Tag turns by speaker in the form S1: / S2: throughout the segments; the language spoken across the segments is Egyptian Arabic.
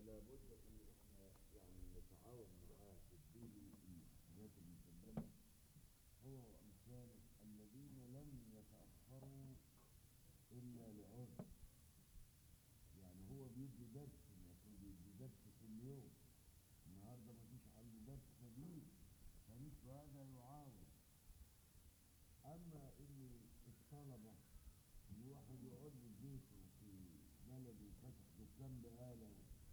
S1: فلا بد ان احنا يعني نتعاون معاه تديله الحاجات المسلمه هو وامثاله الذين لم يتاخروا الا لعذر يعني هو بيدي درس المفروض يدي درس كل يوم النهارده ما فيش عنده درس جديد فمثل هذا يعاون اما ان الطلبه الواحد يقعد له في بيته في بلده وفتح دكان بقاله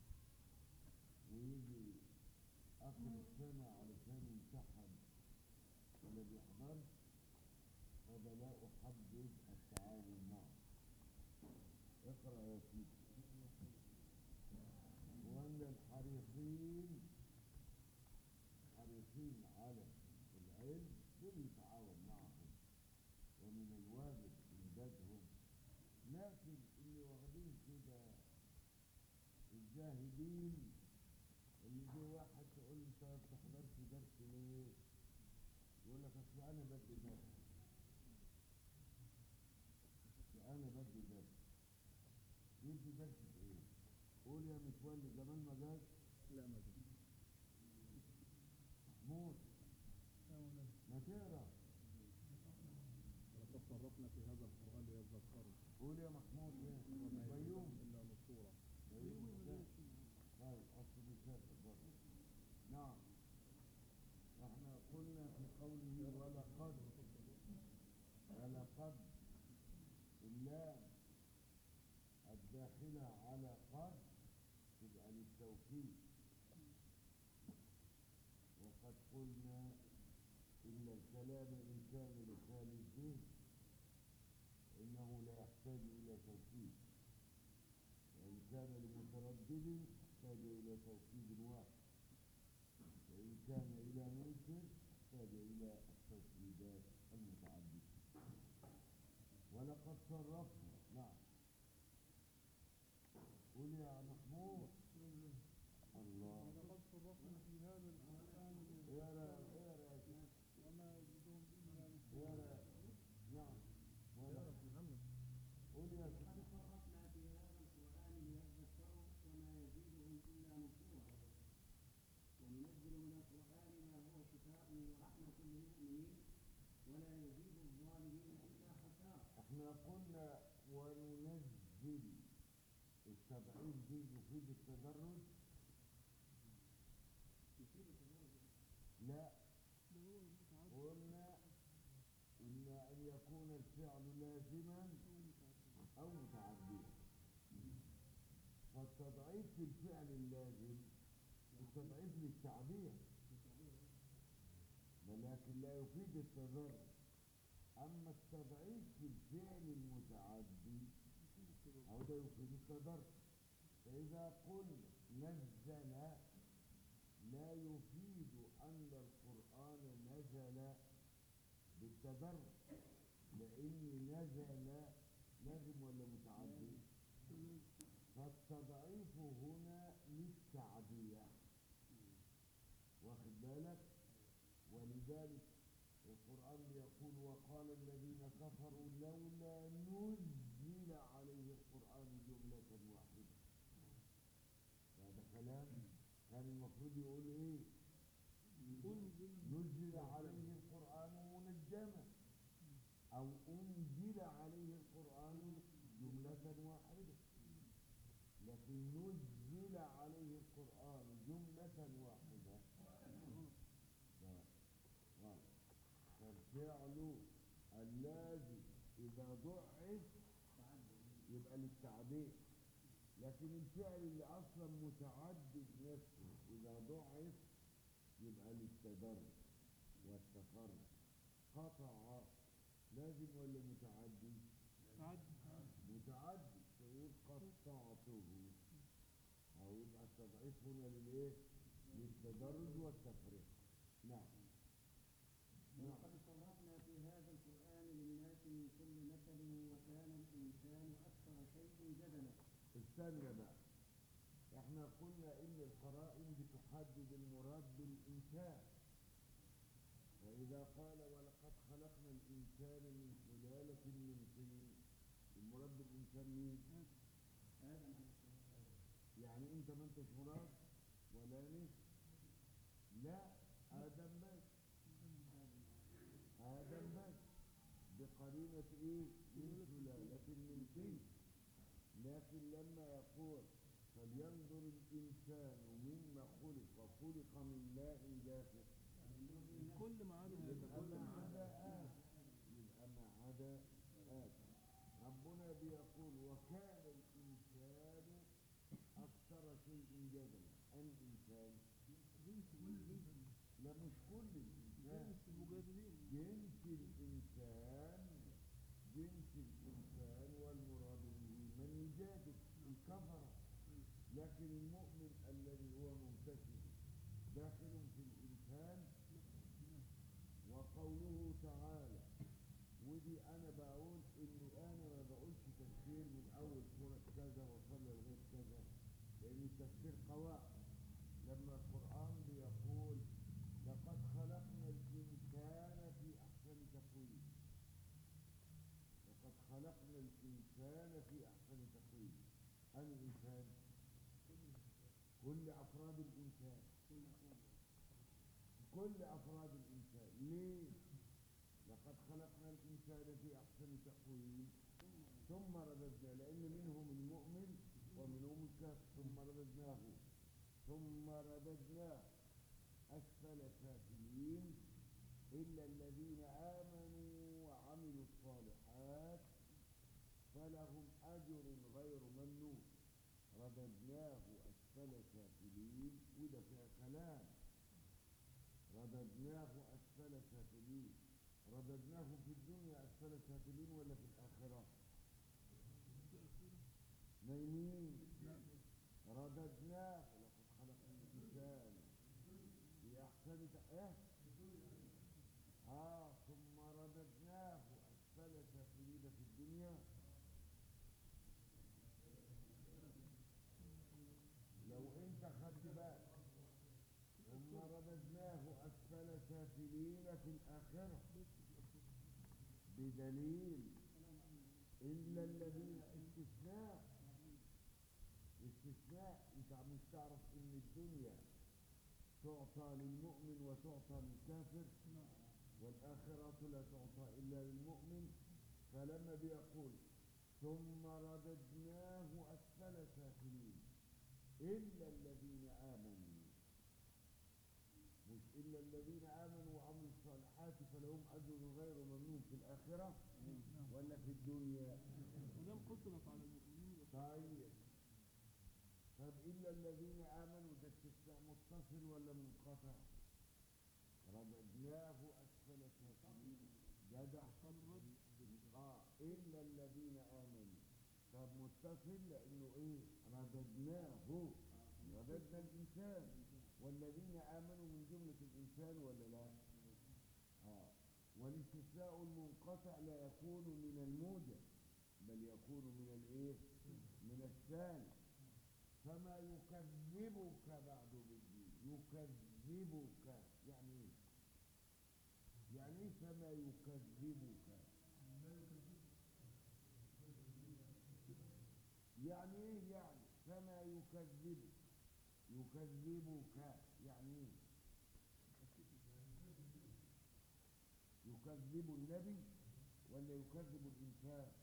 S1: ويجي اخر السنه علشان يمتحن ولا بيحضرش فبلاقوا حد يبقى التعاون معه اقرا يا سيدي وان الحريصين حريصين على العلم دول يتعاون معهم ومن الواجب امدادهم لكن اللي واخدين كده الزاهدين اللي جه واحد تقول له انت ما بتحضرش درس ليه؟ يقول لك اصل انا بدي درس اصل انا بدي درس يدي درس في ايه؟ قول يا متولي زمان ما جاش
S2: لا ما في
S1: محمود ما تقرا
S2: ولقد صرفنا في هذا القرآن ليذكروا
S1: قول يا محمود ايه؟
S2: وما يزيدهم
S1: بيوم
S2: إلا نفورا
S1: بيوم ده. طيب اصل بيسافر برضه نعم احنا قلنا في قوله ولقد ولقد اللام الداخلة على قد تبقى للتوكيد وقد قلنا إن الكلام إن كان لسان الذهن إنه لا يحتاج إلى توكيد وإن كان لمتردد احتاج إلى توكيد واحد وإن كان إلى منكر احتاج إلى التوكيدات المتعددة ولقد صرفنا نعم قل يا محمود الله
S3: لقد صرفنا في هذا القرآن
S1: اقرا اقرا يا شيخ.
S3: وما يزيدهم إلا نفورا
S1: اقرا نعم ولا
S2: محمد
S1: قل يا
S4: لقد
S1: شيخ.
S4: صرفنا في هذا القرآن ليذكروا وما يزيدهم إلا نفورا وننزل من القرآن ما هو شفاء ورحمة للمؤمنين ولا يزيد الظالمين إلا خسارا
S1: احنا قلنا وننزل التبعيض دي يفيد التدرج
S4: يفيد التدرج
S1: لا
S3: ده هو المتعدد
S1: قلنا إن أن يكون الفعل لازما
S3: أو متعدد
S1: أو متعديا فالتضعيف في الفعل اللازم التضعيف للتعبير ولكن لا يفيد التضرر أما التضعيف في الفعل المتعدي أو ده يفيد التضرر فإذا قلنا نزل لا يفيد أن القرآن نزل بالتضرر لأن نزل لازم ولا متعدي فالتضعيف هنا للتعدية واخد بالك ولذلك القرآن يقول وقال الذين كفروا لولا نزل عليه القرآن جملة واحدة هذا كلام كان المفروض يقول ايه نزل عليه القرآن منجما أو أنزل عليه القرآن جملة واحدة لكن نزل عليه القرآن جملة واحدة لا غلط فالفعل اللازم إذا ضعف يبقى للتعبير لكن الفعل اللي أصلا متعدد نفسه إذا ضعف يبقى للتدرج والتفرد قطع لازم ولا متعدي
S3: تعدد
S1: متعدي تقول قطعته أو يبقى التضعيف هنا للإيه؟ للتدرج والتفريق نعم نعم
S4: ولقد صرفنا في هذا القرآن للناس من كل مثل وكان الإنسان أكثر شيء جدلا
S1: استنى بقى احنا قلنا ان القرائن بتحدد المراد بالانسان فاذا قال ولقد خلقنا الانسان من سلاله من طين المراد بالانسان مين
S4: آدم عليه السلام
S1: يعني انت ما انتش مراد ولا نسل لا ادم بس ادم بس بقرينة ايه من سلالة من طين لكن لما يقول فلينظر الانسان مما خلق خلق من ماء دافئ
S3: كل ما عدا هذا
S1: يبقى
S3: كل
S1: ما
S3: ما عدا
S1: عدا آدم يبقى ما عدا آدم ربنا بيقول وكان الإنسان أكثر شيء جدلا الإنسان لا مش كل الإنسان
S3: جنس المجادلين
S1: جنس الإنسان جنس الإنسان والمراد به من يجادل الكفرة لكن المؤمن الذي هو منتسب داخل في الإنسان وقوله تعالى ودي أنا بقول إني أنا ما بقولش تفسير من أول سورة كذا وصل لغاية كذا لأن التفسير قواعد لما القرآن بيقول لقد خلقنا الإنسان في أحسن تقويم لقد خلقنا الإنسان في أحسن تقويم أنا الإنسان كل أفراد الإنسان كل أفراد الإنسان ليه؟ لقد خلقنا الإنسان في أحسن تقويم ثم رددنا لأن منهم المؤمن ومنهم الكافر ثم رددناه ثم رددناه أسفل سافلين إلا الذين آمنوا وعملوا الصالحات فلهم أجر غير ممنون رددناه أسفل سافلين وده فيها كلام رددناه أسفل سافلين رددناه في الدنيا أسفل سافلين ولا في الآخرة نايمين رددناه لقد خلقنا الإنسان في أحسن ت- إيه آه ثم رددناه أسفل سافلين في الدنيا لو أنت خدت بالك ثم رددناه أسفل سافلين في الآخرة بدليل إلا الذين استثناء استثناء أنت مش تعرف إن الدنيا تعطى للمؤمن وتعطى للكافر والآخرة لا تعطى إلا للمؤمن فلما بيقول ثم رددناه أسفل سافلين إلا الذين آمنوا مش إلا الذين آمنوا وعملوا الصالحات فلهم أجر غير ممنون في الآخرة ولا في الدنيا
S3: ودام قصرت على المؤمنين يبقى
S1: طيب طب إلا الذين آمنوا ده استثناء متصل ولا منقطع رددناه أسفل سافلين جدع آه إلا الذين آمنوا طب متصل لأنه إيه رددناه رددنا الإنسان والذين آمنوا من جملة الإنسان ولا لا آه والاستثناء المنقطع لا يكون من الموجب بل يكون من الايه من الثاني فما يكذبك بعد بالدين يكذبك يعني ايه يعني ايه فما يكذبك يعني ايه يعني فما يكذبك يكذبك يعني ايه يكذب النبي ولا يكذب الإنسان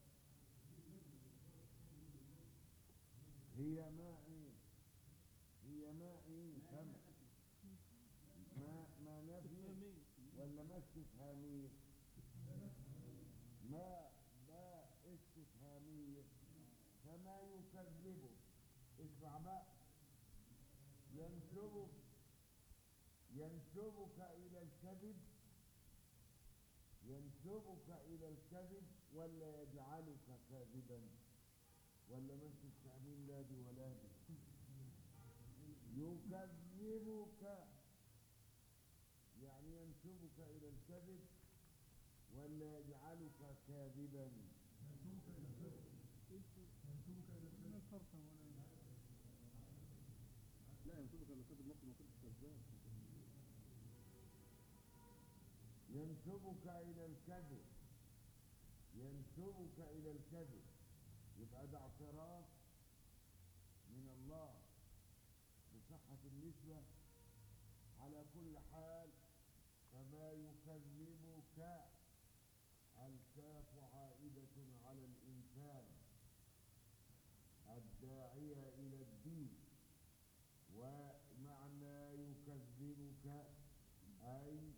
S1: هي ما ايه هي ما ايه سمع ما ما نفي
S3: استفهامية
S1: ولا ما استفهامية ما ما استفهامية فما يكذبه اسمع بقى ينسبك ينسبك إلى الكذب ينسبك إلى الكذب ولا يجعلك كاذبا ولا ما انتوا فاهمين لا دي ولا دي يكذبك يعني ينسبك إلى الكذب ولا يجعلك كاذبا
S3: ما الفرق يا مولانا
S2: لا ينسبك الا كذب ممكن ما كنتش كذاب
S1: ينسبك إلى الكذب ينسبك إلى الكذب يبقى ده اعتراف من الله صحة النسبة على كل حال فما يكذبك الكاف عائدة على الإنسان الداعية إلى الدين ومعنى يكذبك أي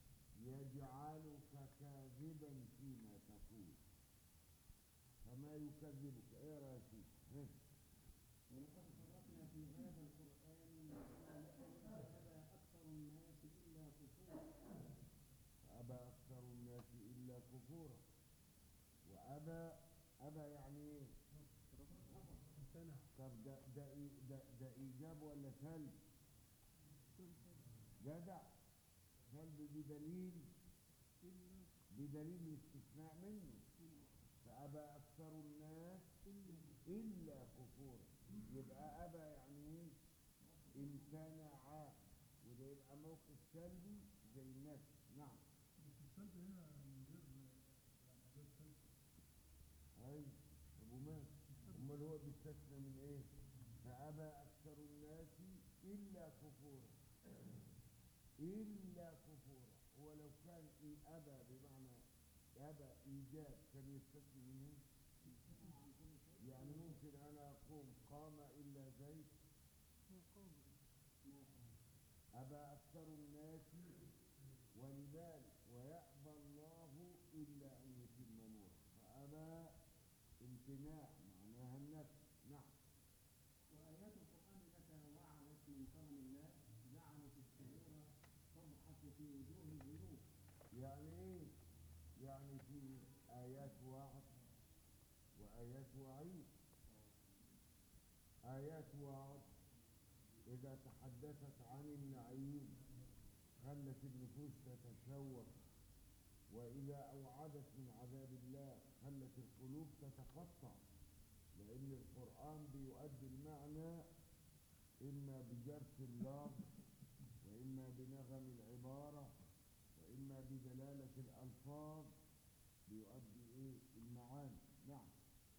S1: يجعلك كاذبا فيما تقول فما يكذبك ايه رأيك فيه؟ ها؟
S4: ولقد فرقنا في هذا القرآن من كل أبى أكثر الناس إلا كفورا
S1: فأبى أكثر الناس إلا كفورا وأبى أبى يعني إيه؟
S3: امتنع
S1: طب ده ده إي- ده, ده إيجاب ولا سلب؟ جدع سلب بدليل
S3: إلا
S1: بدليل الاستثناء منه فأبى أكثر الناس إلا كفورا يبقى أبى يعني إيه؟ امتنع وده يبقى موقف سلبي زي النفس نعم
S3: بس السلب هنا من غير يعني غير سلب
S1: أي طب ومال أمال هو بيستثنى من إيه؟ فأبى أكثر الناس إلا كفورا إلا كفورا هو لو كان إيه أبى بمعنى أبى إيجاب كان يستثني منه يعني ممكن أنا أقوم قام إلا زيد
S3: هو قوم
S1: أبى أكثر الناس ولذلك ويأبى الله إلا أن يتم نوره فأبى امتناع معناها النفس نعم
S4: وآيات القرآن التي وعدت من كرم الله جعلت السرور تضحك في وجوه الغيوب
S1: يعني إيه؟ يعني في آيات وعد وآيات وعيد آيات وعد إذا تحدثت عن النعيم خلت النفوس تتشوق وإذا أوعدت من عذاب الله خلت القلوب تتقطع لأن القرآن بيؤدي المعنى إما بجرس اللفظ وإما بنغم العبارة وإما بدلالة الألفاظ بيؤدي إيه المعاني نعم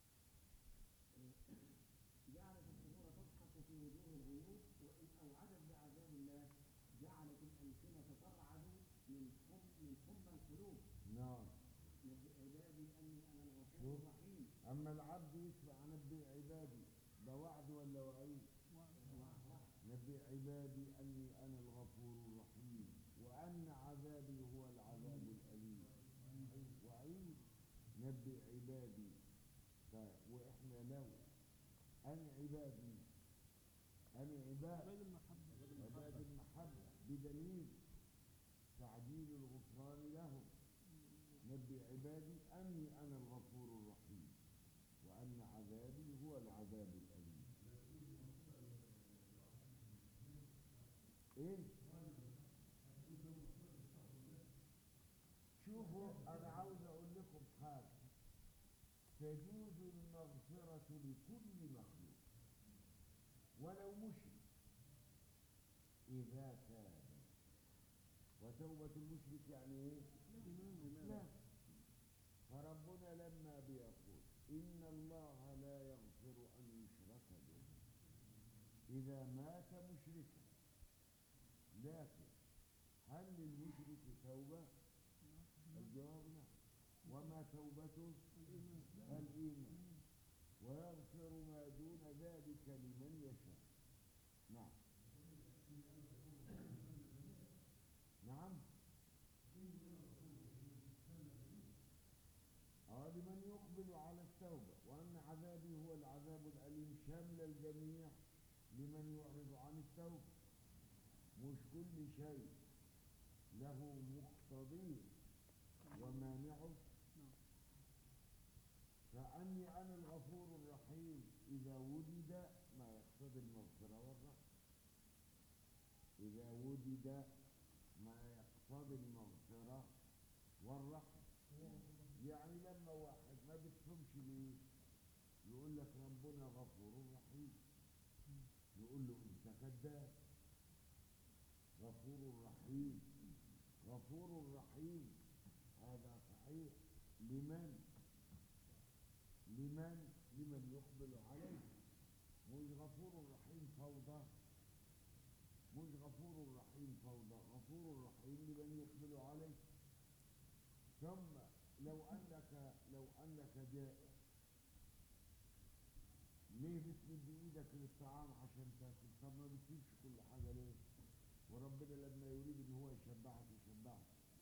S4: جعلت السرور تضحك في وجوه الغيوب وإن أوعدت بعذاب الله جعلت الألسنة ترعد من حب من حب القلوب
S1: نعم
S4: نبئ عبادي أني أنا الغفور
S1: شوف.
S4: الرحيم
S1: أما العبد يسمع نبئ عبادي ده وعد ولا وعيد نبئ عبادي أني أنا الغفور الرحيم وأن عذابي هو العذاب الأليم وعيد نبئ عبادي ف... وإحنا لو أن عبادي أن عباد
S3: عباد المحبة
S1: عباد المحبة بدليل تعجيل الغفران لهم نبئ عبادي أني أنا الغفور الرحيم وأن عذابي هو العذاب الأليم إيه؟ شوفوا أنا عاوز أقول لكم حاجة تجوز المغفرة لكل مخلوق ولو مشرك إذا تاب وتوبة المشرك يعني إيه؟ لا فربنا لما بيقول إن الله لا يغفر أن يشرك به إذا مات مشركا لكن هل للمشرك توبة؟ الجواب نعم وما توبته؟ الإيمان ويغفر ما دون ذلك لمن يشاء نعم نعم اه لمن يقبل على التوبة وأن عذابي هو العذاب الأليم شامل الجميع لمن يعرض عن التوبة مش كل شيء له مقتضيه ومانعه فأني أنا الغفور الرحيم إذا وجد ما يقتضي المغفرة والرحمة إذا وجد ما يقتضي المغفرة والرحمة يعني لما واحد ما بتصومش ليه يقول لك ربنا غفور رحيم يقول له انت كذاب غفور رحيم غفور رحيم هذا صحيح لمن لمن لمن يقبل عليه مش غفور رحيم فوضى مش غفور رحيم فوضى غفور رحيم لمن يقبل عليه ثم لو انك لو انك جائع ليه بتمد ايدك للطعام عشان تاكل طب ما بتسيبش كل حاجه ليه وربنا لما يريد ان هو يشبعك يشبعك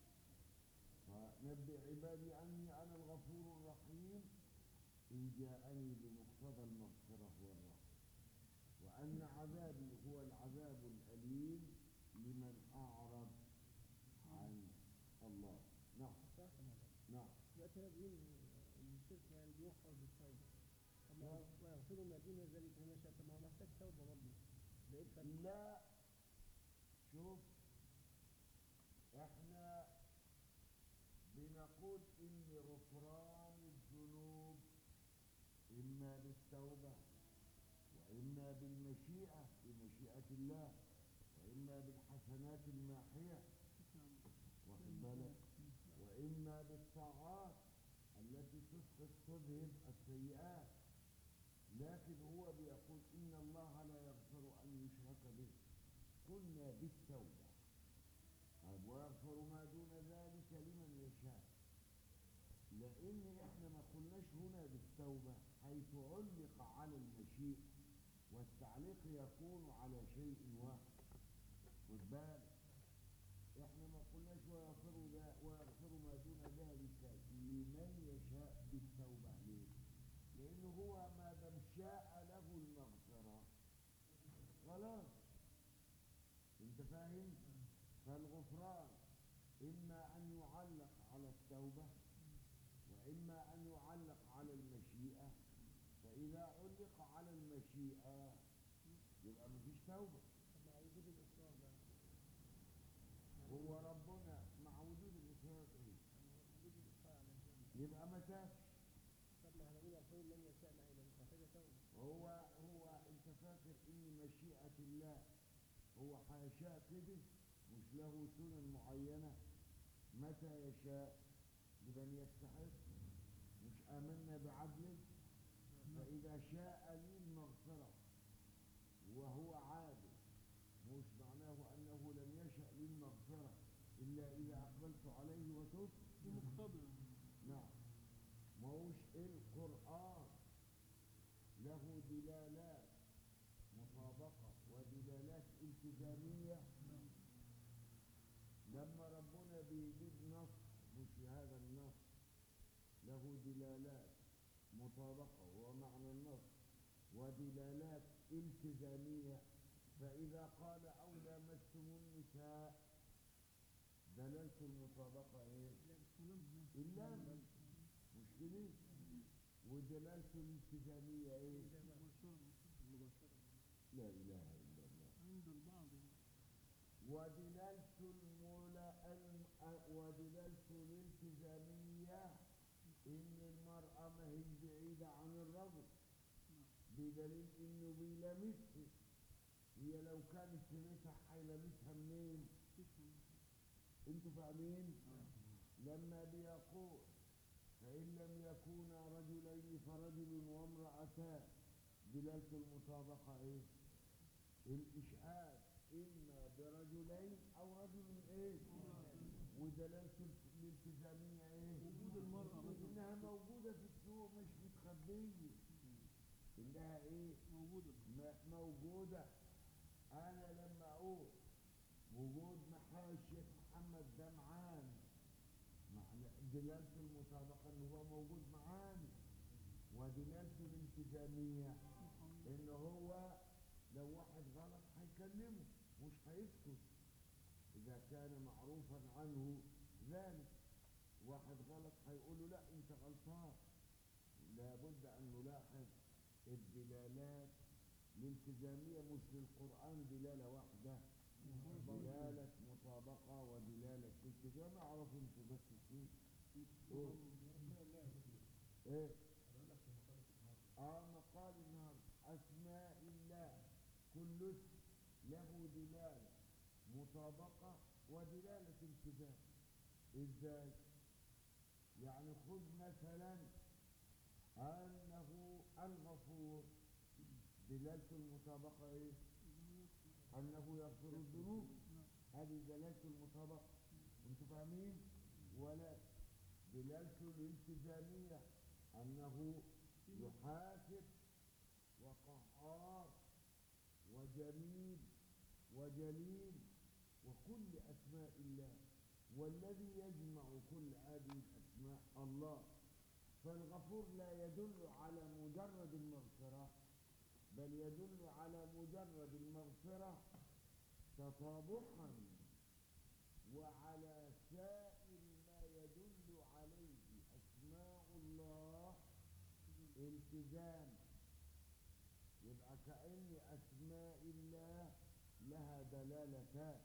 S1: فنبئ عبادي اني انا الغفور الرحيم ان جاءني بمقتضى المغفره والرحمه وان عذابي هو العذاب الاليم لمن اعرض عن الله نعم
S5: صح
S1: نعم
S5: دلوقتي هنا بيقول ان الشرك يعني بيغفر بالتوبه طب ما هو ويغفر ما دون ذلك لمن شاء طب ما هو محتاج توبه برضه ده ايه الفرق؟
S1: لا شوف احنا بنقول ان غفران الذنوب اما بالتوبه واما بالمشيئه بمشيئه الله واما بالحسنات الماحيه واخد بالك واما بالطاعات التي تسقط تذهب السيئات لكن هو بيقول ان الله لا يغفر ان يشرك به قلنا بالتوبه طيب ويغفر ما دون ذلك لمن يشاء لان احنا ما قلناش هنا بالتوبه حيث علق على المشيئه والتعليق يكون على شيء واحد خد بالك احنا ما قلناش ويغفر ذا ويغفر ما دون ذلك لمن يشاء بالتوبه ليه؟ لانه هو ما دام شاء له المغفره خلاص انت فاهم؟ فالغفران اما ان يعلق على التوبه واما ان يعلق على المشيئه فاذا علق على المشيئه يبقى مفيش توبه
S5: طب مع وجود الاصرار بقى
S1: هو ربنا مع وجود الاصرار ايه؟
S5: وجود الاصرار على الذنب
S1: يبقى ما تابش
S5: طب ما احنا بنقول يغفر لمن يشاء ما هي مش محتاجه توبه
S1: هو هو انت فاكر ان مشيئة الله هو هيشاء كده مش له سنن معينة متى يشاء لمن يستحق مش آمنا بعدله فإذا شاء لي المغفرة وهو عادل مش معناه أنه لم يشأ لي المغفرة إلا إذا أقبلت عليه وتبت
S2: مقتضي
S1: نعم ما هوش القرآن له دلالات مطابقة ودلالات التزامية لما ربنا بيجيب نص مش هذا النص له دلالات مطابقة وهو معنى النص ودلالات التزامية فإذا قال أو لامستم النساء دلالة المطابقة إيه؟ إلا مش كده ودلالته الالتزامية ايه لا اله الا الله
S2: عند البعض
S1: ودلالته المولى الم- أ- ودلالته الالتزامية ان المرأة ما هي بعيدة عن الرجل بدليل انه بيلامسها هي لو كانت في بيتها هيلامسها منين انتوا فاهمين لما بيقول فإن لم يكونا رجلين فرجل وامرأتان دلالة المطابقة إيه؟ الإشهاد إما برجلين أو رجل إيه؟ ودلالة الالتزامية إيه؟
S2: وجود المرأة مثلا
S1: إنها موجودة في السوق مش متخبية إنها إيه؟
S2: موجودة
S1: م- موجودة أنا لما أقول وجود محاوي الشيخ محمد ده معانا معنى دلالته المطابقة إن هو موجود معانا ودلالته الالتزامية إن هو لو واحد غلط هيكلمه مش هيسكت إذا كان معروفا عنه ذلك واحد غلط هيقول له لا أنت غلطان لابد أن نلاحظ الدلالات الالتزامية مش للقرآن دلالة واحدة دلالة مطابقة ودلالة التزام اعرفوا انتوا بس شيء قول. ايه اه مقال النهارده اسماء الله كل اسم له دلالة مطابقة ودلالة التزام ازاي يعني خذ مثلا انه الغفور دلالة المطابقة ايه أنه يغفر الذنوب هذه دلالة المطابقة أنتوا فاهمين؟ ولا دلالته الالتزامية أنه يحاسب وقهار وجميل وجليل وكل أسماء الله والذي يجمع كل هذه الأسماء الله فالغفور لا يدل على مجرد المغفرة بل يدل على مجرد المغفرة تطابقا وعلى سائر ما يدل عليه أسماء الله التزام يبقى كأن أسماء الله لها دلالتان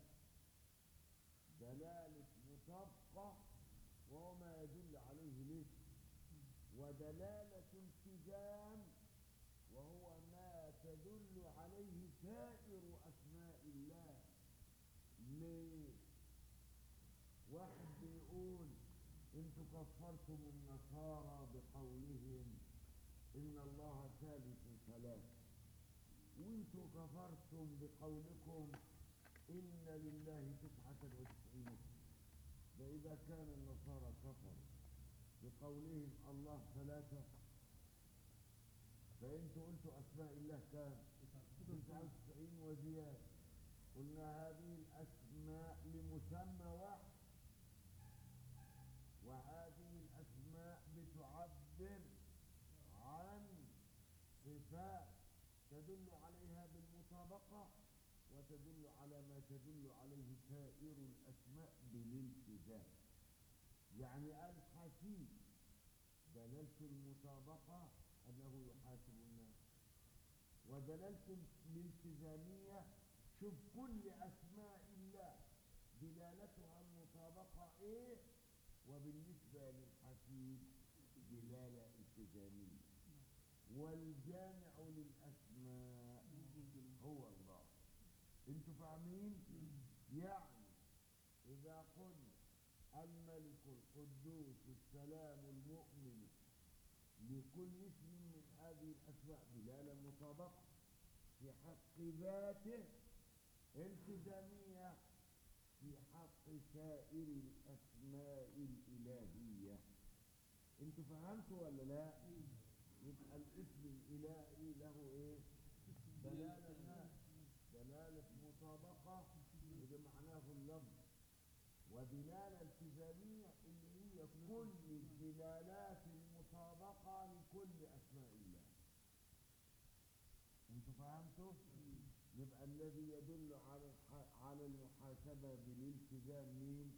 S1: دلالة مطابقة وهو ما يدل عليه الاسم ودلالة التزام وهو ما تدل عليه سائر أسماء الله ليه؟ واحد بيقول انتوا كفرتم النصارى بقولهم ان الله ثالث ثلاثة وانتوا كفرتم بقولكم ان لله تسعة وتسعين اسم فإذا كان النصارى كفروا بقولهم الله ثلاثة فانتوا قلتوا اسماء الله كام؟ 99 وزيادة قلنا هذه الأسماء لمسمى واحد وهذه الأسماء بتعبر عن صفات تدل عليها بالمطابقة وتدل على ما تدل عليه سائر الأسماء بالالتزام يعني قال حسيب دلالة المطابقة أنه يحاسب الناس ودلالة الالتزامية شوف كل أسماء الله دلالتها المطابقة إيه وبالنسبة للحسيب دلالة التزامية والجامع للأسماء هو الله انتوا فاهمين يعني إذا قلنا الملك القدوس السلام المؤمن لكل اسم من هذه الأسماء دلالة مطابقة في حق ذاته التزامية في حق سائر الأسماء الإلهية انتوا فهمتوا ولا لا يبقى الاسم الإلهي له ايه دلالة دلالة مطابقة وده معناه اللفظ ودلالة التزامية اللي هي كل الدلالات المطابقة لكل أسماء الله انتوا فهمتوا؟ يبقى الذي يدل على الح- على المحاسبة بالالتزام مين؟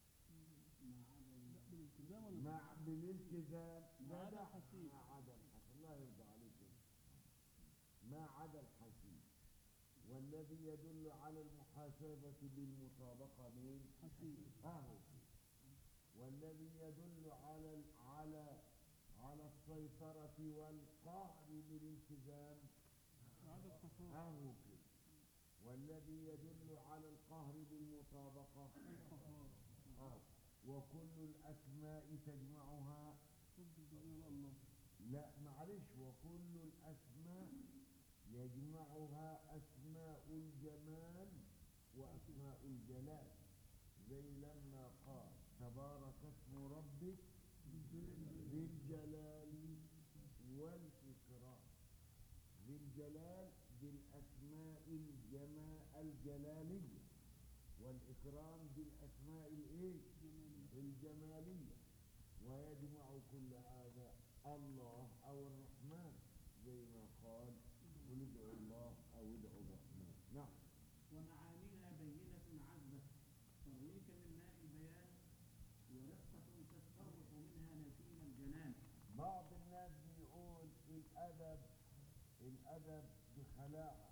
S2: لا بالالتزام ولا
S1: مع بالالتزام
S2: ما عدا
S1: جدع.
S2: الحسيب.
S1: ما عدا الحسيب الله يرضى عليك ما عدا الحسيب والذي يدل على المحاسبة بالمطابقة مين؟
S2: حسيب
S1: أهو والذي يدل على ال- على على السيطرة والقهر بالالتزام
S2: عدد القهار
S1: أهو كده والذي يدل على القهر بالمطابقة
S2: القهار
S1: أهو وكل الأسماء تجمعها
S2: تفضل جميل الله
S1: لا معلش وكل الأسماء يجمعها أسماء الجمال وأسماء الجلال زي لما قال تبارك اسم ربك ذي الجلال والإكرام ذي الجلال بالأسماء الجماء الجلالية والإكرام بالأسماء الإيه؟ الجمالية ويجمع كل هذا الله أو الرحمن زي ما قال قل ادعوا الله أو ادعوا الرحمن نعم
S4: ومعانيها بينة عذبة ترويك من ماء البيان ورقة تستروح منها نسيم الجنان
S1: بعض الناس بيقول الأدب الأدب بخلاعة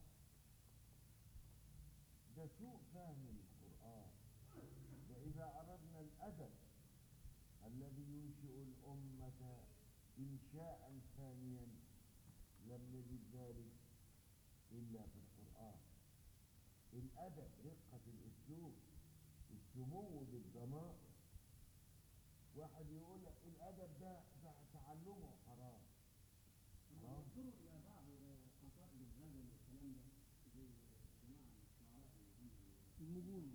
S1: ده سوء فهم للقرآن ده إذا أردنا الأدب الذي ينشئ الأمة إنشاء ثانيا لم نجد ذلك إلا في القرآن الأدب رقة الأسلوب السمو بالضمائر واحد يقول لك الأدب ده ده تعلمه حرام حرام
S4: ينظروا إلى بعض قصائد الغزل والكلام ده زي جماعة
S2: يدمجون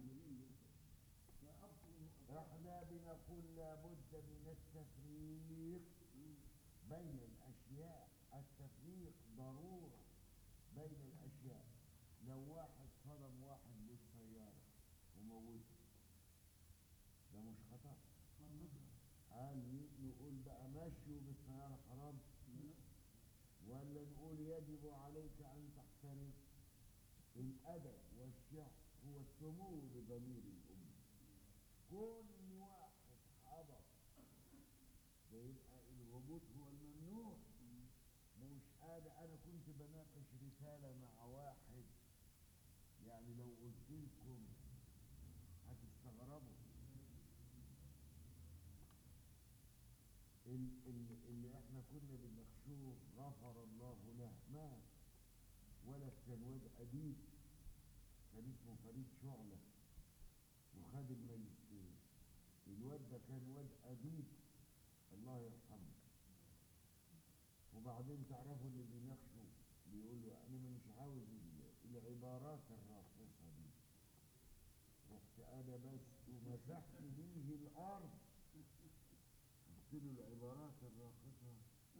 S4: فأصله
S1: احنا بنقول لابد من التفريق بين الاشياء التفريق ضرورة بين الاشياء لو واحد صدم واحد بالسيارة وموته ده مش خطأ هل ن- نقول بقى مشوا بالسيارة حرام ولا نقول يجب عليك أن تحترم الأدب والشعر هو السمو لضمير الأمة كل واحد حضر ده يبقى الهبوط هو الممنوع مش أنا أنا كنت بناقش رسالة مع واحد يعني لو قلت لكم هتستغربوا ال- ال- اللي احنا كنا بنناقشوه غفر الله له مات ولد كان واد أديب كان اسمه فريد شعلة وخد الماجستير الواد ده كان واد أديب الله يرحمه وبعدين تعرفوا اللي بيناقشوا بيقول له أنا مش عاوز ال- العبارات الراقصة دي رحت أنا بس ومسحت بيه الأرض قلت له العبارات الراقصة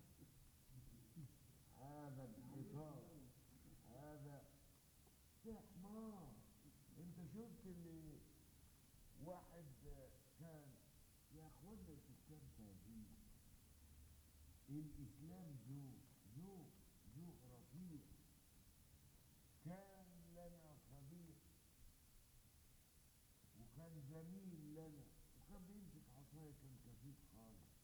S1: هذا الحصار هذا ده حمار انت شفت اللي واحد كان يا اخوانا الاسلام تهذيب الاسلام ذوق ذوق ذوق رفيع كان لنا صديق وكان زميل لنا وكان بيمسك عصايه كان كفيف خالص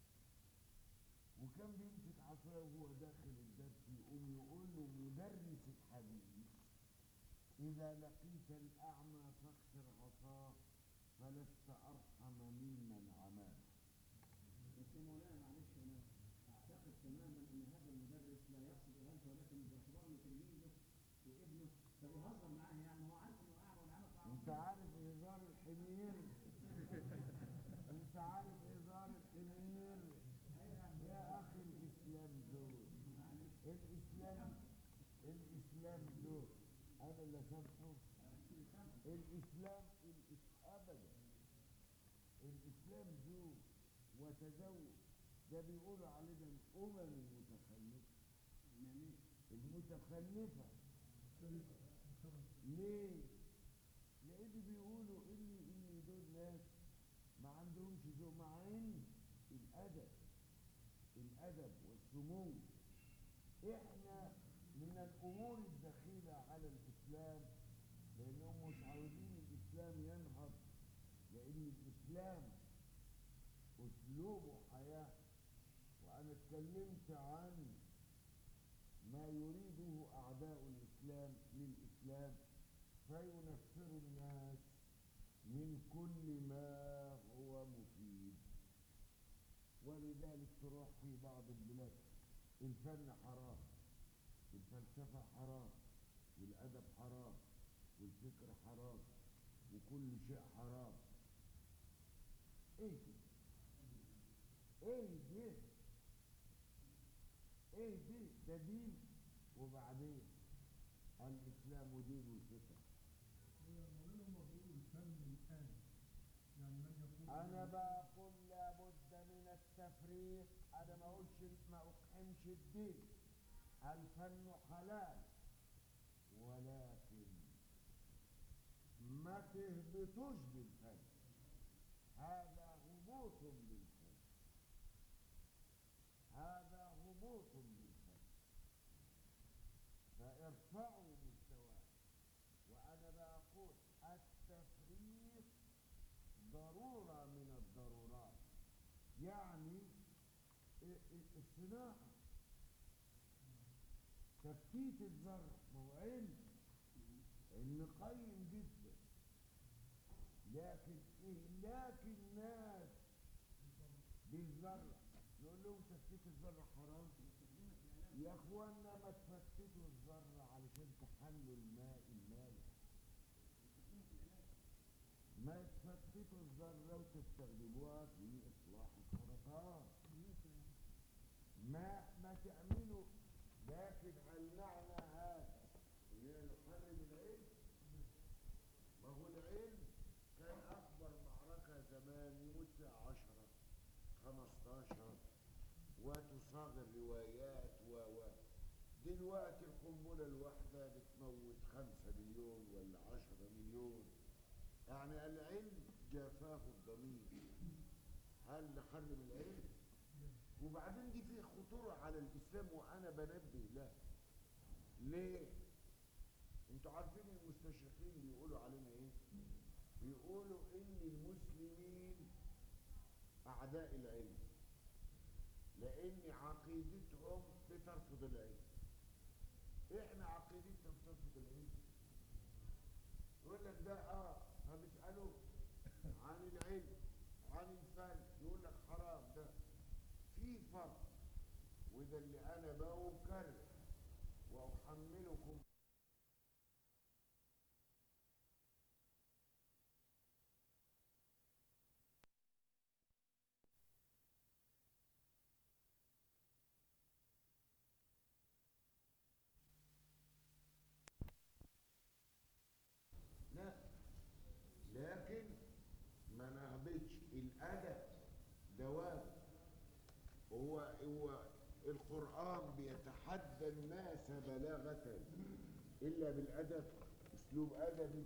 S1: وكان بيمسك عصايه وهو داخل الدرس يقوم يقول له مدرس الحديث إذا لقيت الأعمى فاكسر عصاه فلست أرحم ممن عماه
S4: بس يا مولانا معلش انا اعتقد تماما ان هذا المدرس لا يقصد اهانته ولكن باعتباره تلميذه وابنه فبيهزر معاه يعني هو عارف انه اعمى والعمى صعب
S1: أنت عارف هزار الحمير أنت عارف هزار الحمير يا أخي الإسلام ذوق الإسلام الإسلام ذوق أنا اللي سامحه الإسلام الإس- أبدا الإسلام ذوق وتزوج ده بيقولوا علينا الأمم المتخلفة المتخلفة ليه؟ لأن بيقولوا إن إن دول ناس ما عندهمش ذوق مع إن الأدب الأدب والسمو إحنا من الأمور الدخيلة على الإسلام لأنهم مش عاوزين الإسلام ينهض لأن الإسلام أسلوب حياة وأنا اتكلمت عن ما يريده أعداء الإسلام للإسلام فينفر الناس من كل ما هو مفيد ولذلك تروح في بعض البلاد الفن حرام الفلسفة حرام والأدب حرام والفكر حرام وكل شيء حرام ايه ده ايه ده ايه ده ده دين وبعدين الاسلام دين الفطر
S3: مولانا هم بيقولوا الفن الآن يعني من يقول
S1: انا بقول لابد من التفريق انا ما اقولش ما اقحمش الدين الفن حلال ولكن ما تهبطوش بالفن هذا هبوط بالفن هذا هبوط بالفن فارفعوا مستواه وانا بقول التفريق ضرورة من الضرورات يعني ال- ال- الصناعة تفتيت الزرع ما هو علم علم قيم جدا لكن ايه لكن ناس بالزرع نقول لهم تفتيت الزرع حرام يا اخوانا ما تفتتوا الزرع علشان تحلوا الماء المالح ما تفتتوا الذرة وتستخدموها في إصلاح السرطان ما ما تعملوا لكن المعنى هذا اللي هي نحرم العلم ما هو العلم كان أكبر معركة زمان يموت فيها عشرة خمستاشر وتصاغر روايات و و دلوقتي القنبلة الواحدة بتموت خمسة مليون ولا عشرة مليون يعني العلم جافاه الضمير هل نحرم العلم؟ وبعدين دي فيه خطورة على الإسلام وأنا بنبه له ليه؟ انتوا عارفين المستشرقين بيقولوا علينا ايه؟ بيقولوا ان المسلمين اعداء العلم لان عقيدتهم بترفض العلم احنا عقيدتنا بترفض العلم يقول لك ده اه فبيسالوا عن العلم عن الفن يقول لك حرام ده في فرق وده اللي انا بكره واحملكم لا لكن ما نهبطش الادب دوام هو هو القران بيتحدى الناس بلاغه الا بالادب اسلوب ادبي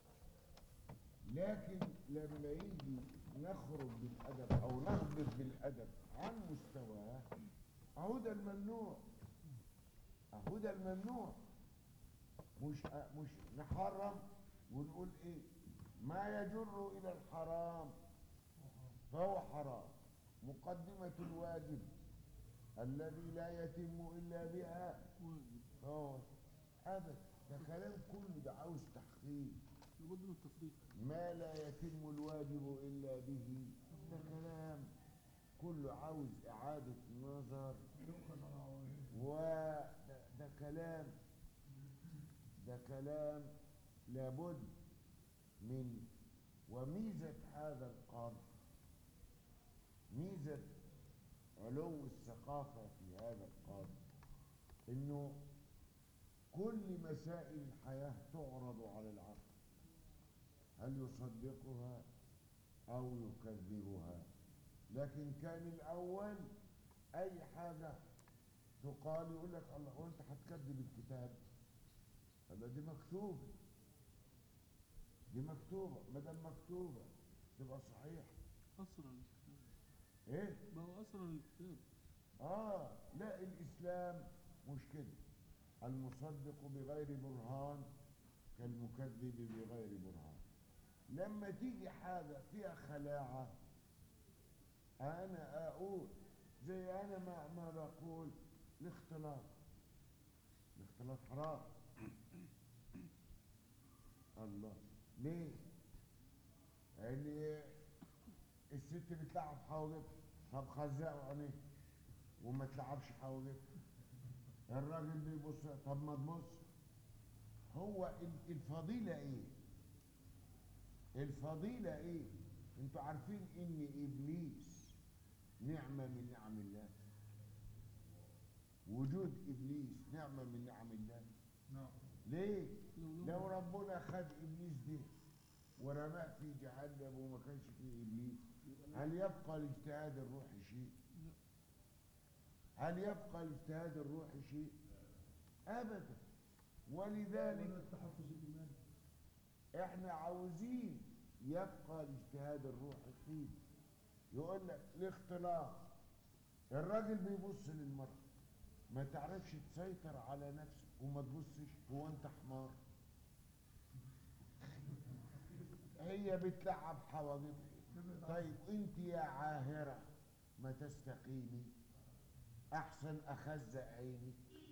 S1: لكن لما يجي نخرج بالادب او نهبط بالادب عن مستواه اهو ده الممنوع اهو ده الممنوع مش مش نحرم ونقول ايه ما يجر الى الحرام فهو حرام مقدمة الواجب الذي لا يتم الا بها
S2: واجب
S1: فهو ابدا ده كلام كله ده عاوز تحقيق
S2: لابد من التفريق
S1: ما لا يتم الواجب الا به ده كلام كله عاوز اعادة نظر
S3: يؤخذ على عوائله
S1: وده ده كلام ده كلام لابد من وميزة هذا القرن ميزة علو الثقافة في هذا القرن انه كل مسائل الحياة تعرض على العقل هل يصدقها او يكذبها لكن كان الاول اي حاجة تقال يقول لك الله وانت هتكذب الكتاب هذا دي مكتوبة دي مكتوبة ما دام مكتوبة تبقى صحيح
S2: أسرى الكتاب
S1: ايه
S2: ما هو أسرى الكتاب
S1: اه لا الاسلام مش كده المصدق بغير برهان كالمكذب بغير برهان لما تيجي حاجة فيها خلاعة انا اقول زي انا ما, ما بقول الاختلاط الاختلاط حرام الله ليه اللي الست بتلعب حواجبها طب خزقوا عينيه وما تلعبش حواجبها الراجل بيبص طب ما تبص هو ال- الفضيلة ايه الفضيلة ايه انتوا عارفين ان ابليس نعمة من نعم الله وجود ابليس نعمة من نعم الله
S3: نعم
S1: ليه
S2: لو
S1: لو ربنا خد ابليس ده ورماه في جهنم وما كانش فيه ابليس هل يبقى الاجتهاد الروحي شيء
S2: لا.
S1: هل يبقى الاجتهاد الروحي شيء ابدا
S3: ولا
S1: ولذلك
S3: التحفظ الإيماني
S1: احنا عاوزين يبقى الاجتهاد الروحي فيه يقول لك الاختلاط الراجل بيبص للمرأة ما تعرفش تسيطر على نفسك وما تبصش هو انت حمار هي بتلعب حواجبها
S3: تبعد عنه.
S1: طيب انت يا عاهرة ما تستقيمي احسن اخزق عيني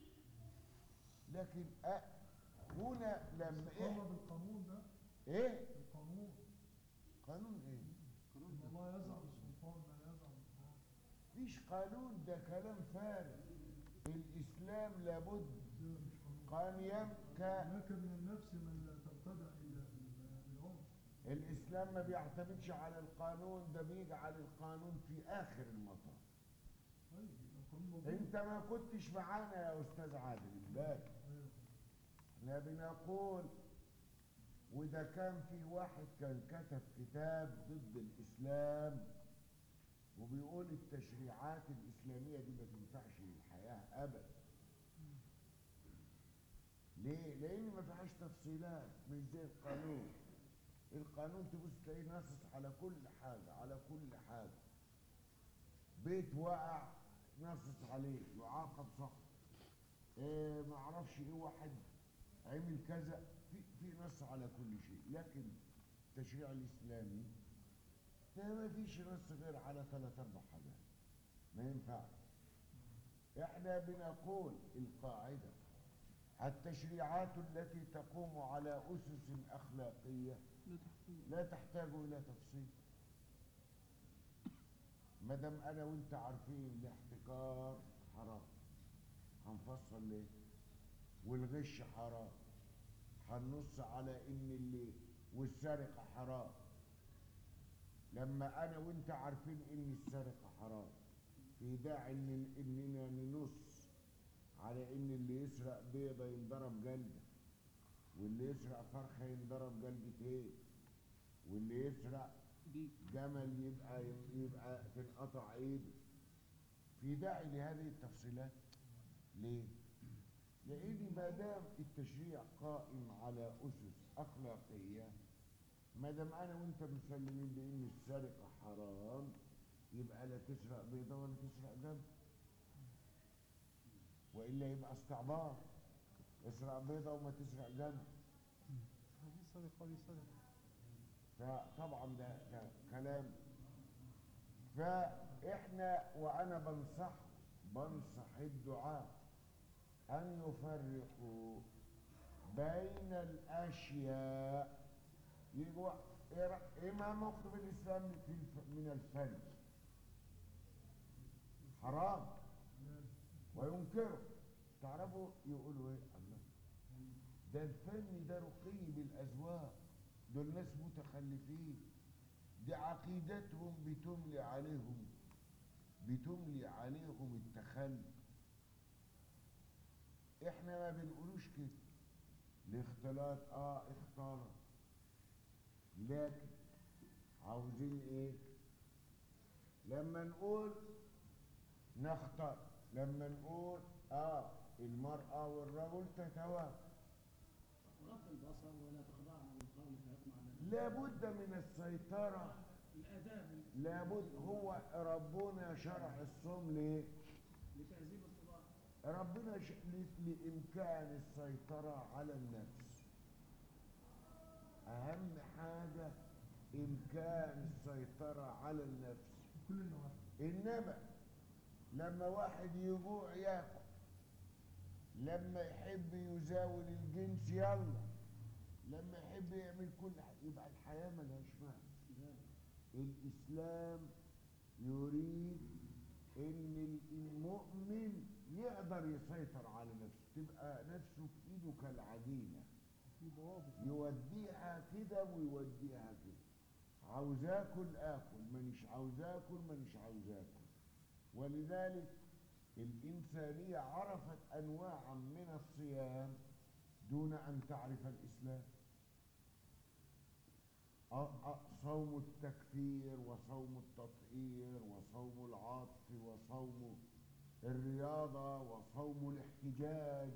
S1: لكن أ... هنا لما
S3: هو
S1: إيه؟
S3: بالقانون ده
S1: ايه
S3: القانون
S1: قانون ايه
S3: إن الله يزع بالسلطان ما لا يزع بالقرآن
S1: مفيش قانون ده كلام فارغ الاسلام لابد
S3: ده مش قانون
S1: قان يمك
S3: هناك من النفس من لا ترتدع إلى العنف
S1: الاسلام ما بيعتمدش على القانون ده بيجعل القانون في اخر المطاف
S3: طيب يبقى القانون موجود
S1: انت ما كنتش معانا يا استاذ عادل امبارح
S3: أيوة.
S1: احنا بنقول وده كان في واحد كان كتب كتاب ضد الإسلام وبيقول التشريعات الإسلامية دي ما تنفعش للحياة أبدا ليه؟ لأن ما فيهاش تفصيلات مش زي القانون القانون تبص تلاقيه نصص على كل حاجة على كل حاجة بيت وقع نصص عليه يعاقب صح إيه ما اعرفش ايه واحد عمل كذا في في نص على كل شيء لكن التشريع الاسلامي ده ما فيش نص غير على ثلاث اربع حاجات ما ينفعش احنا بنقول القاعده التشريعات التي تقوم على اسس اخلاقيه
S2: لا تحتاج
S1: لا تحتاج الى تفصيل ما دام انا وانت عارفين الاحتكار حرام هنفصل ليه والغش حرام هنص على ان اللي والسرقه حرام لما انا وانت عارفين ان السرقه حرام في داعي ان اننا ننص على ان اللي يسرق بيضه ينضرب جلده واللي يسرق فرخه ينضرب جلدتين واللي يسرق
S2: دي
S1: جمل يبقى يبقى تنقطع ايده في داعي لهذه التفصيلات ليه لان ما دام التشريع قائم على اسس اخلاقيه ما دام انا وانت مسلمين بان السرقه حرام يبقى لا تسرق بيضه ولا تسرق جمل والا يبقى استعبار اسرق بيضه وما تسرق جمل
S3: هذه سرقة هذه سرقة
S1: فطبعا ده, ده كلام فاحنا وانا بنصح بنصح الدعاء ان يفرقوا بين الاشياء يجوا ايه رأ- إيه ما موقف الاسلام في الف- من الفن حرام وينكره تعرفوا يقولوا ايه الله ده الفن ده رقي بالاذواق دول ناس متخلفين دي عقيدتهم بتملي عليهم بتملي عليهم التخلف احنا ما بنقولوش كده الاختلاط اه اختلط لكن عاوزين ايه لما نقول نختار لما نقول اه المرأة والرجل تتوافق
S4: غض البصر ولا تخضعن بالقول فيطمع الذي
S1: لابد من السيطرة
S4: الآداب
S1: لابد هو ربنا شرع الصوم ليه؟
S4: لتهذيب الطباع
S1: ربنا ش... ل... لإمكان السيطرة على النفس أهم حاجة إمكان السيطرة على النفس
S3: في كل النواحي
S1: إنما لما واحد يجوع ياكل لما يحب يزاول الجنس يلا لما يحب يعمل كل حاجة يبقى الحياة ملهاش معنى الإسلام يريد إن المؤمن يقدر يسيطر على نفسه تبقى نفسه في إيده كالعجينة
S3: في ضوابط
S1: يوديها كده ويوديها كده عاوز اكل اكل مانيش عاوز اكل مانيش عاوز اكل ولذلك الانسانيه عرفت انواعا من الصيام دون ان تعرف الاسلام أ- أ- صوم التكفير وصوم التطهير وصوم العطف وصوم الرياضه وصوم الاحتجاج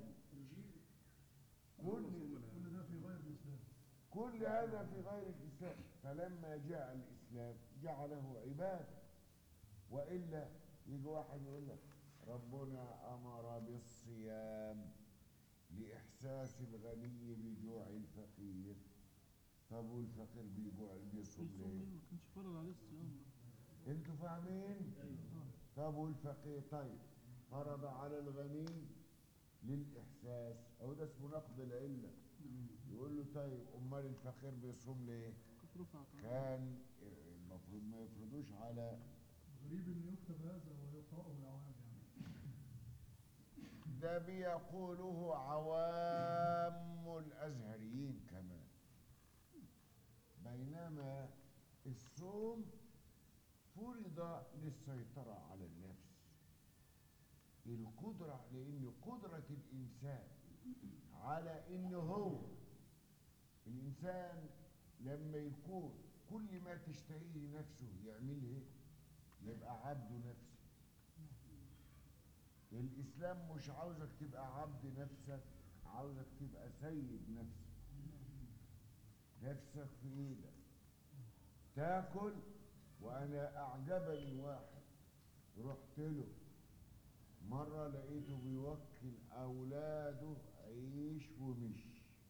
S1: كل
S3: كل ده في غير الإسلام
S1: كل هذا في غير الإسلام فلما جاء الإسلام جعله عبادة وإلا يجي واحد يقول لك ربنا أمر بالصيام لإحساس الغني بجوع الفقير طب والفقير بيجوع بيصوم
S2: بيصوم
S1: ليه؟
S2: ليه ما كانش فرض عليه الصيام ده
S1: انتوا فاهمين؟ طب والفقير طيب فرض على الغني للإحساس أو ده اسمه نقد العلة يقول له طيب أمال الفقير بيصوم ليه؟
S2: كانت رفعت عنه.
S1: كان المفروض ما يفرضوش على
S3: غريب إن يكتب هذا ويقرأه العوام يعني
S1: ده بيقوله عوام الأزهريين كمان بينما الصوم فرض للسيطرة على النفس القدرة لأن قدرة الإنسان على إن هو الإنسان لما يكون كل ما تشتهيه نفسه يعمله يبقى عبد نفسه الإسلام مش عاوزك تبقى عبد نفسك عاوزك تبقى سيد نفسك نفسك في ايدك تاكل وانا اعجبني واحد رحت له مرة لقيته بيوكل اولاده عيش ومش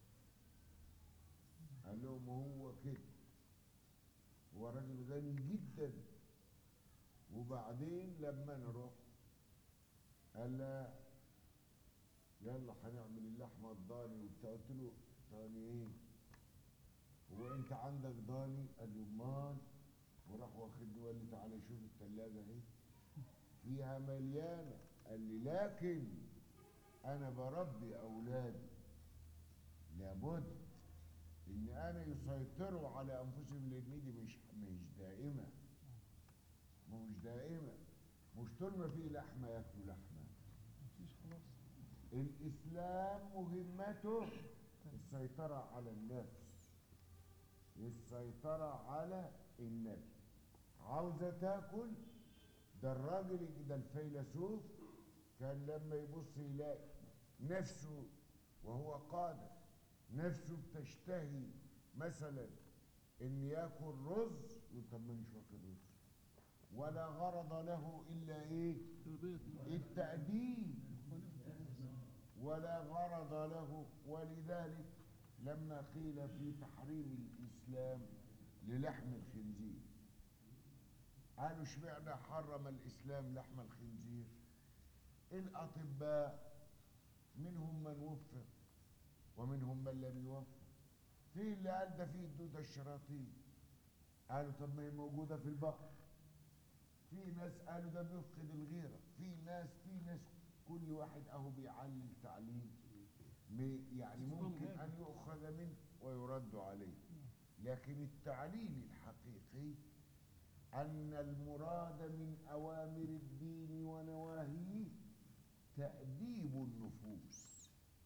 S1: قال لهم هو كده هو راجل غني جدا وبعدين لما انا رحت قال لا يلا هنعمل اللحمه الضاني وبتاع قلت له ضاني ايه؟ هو انت عندك ضاني؟ قال لي امال وراح واخدني وقال لي تعالى شوف الثلاجه اهي فيها مليانه قال لي لكن انا بربي اولادي لابد ان انا يسيطروا على انفسهم لان دي مش مش دائمه مش دائمه مش طول ما في لحمه ياكلوا لحمه
S2: مفيش خلاص
S1: الإسلام مهمته السيطرة على النفس السيطرة على النفس عاوزة تاكل ده الراجل ده الفيلسوف كان لما يبص يلاقي نفسه وهو قادر نفسه بتشتهي مثلا ان ياكل رز يقول طب ما مش واكل رز ولا غرض له الا ايه
S2: تربية
S1: التأديب ولا غرض له ولذلك لما قيل في تحريم الإسلام للحم الخنزير قالوا اشمعنى حرم الإسلام لحم الخنزير الأطباء منهم من وفق ومنهم من لم يوفق في اللي قال ده فيه الدودة الشراطين قالوا طب ما هي موجودة في البقر في ناس قالوا ده بيفقد الغيرة في ناس في ناس كل واحد اهو بيعلل تعليل م- يعني ممكن ان يؤخذ منه ويرد عليه لكن التعليل الحقيقي ان المراد من اوامر الدين ونواهيه تأديب النفوس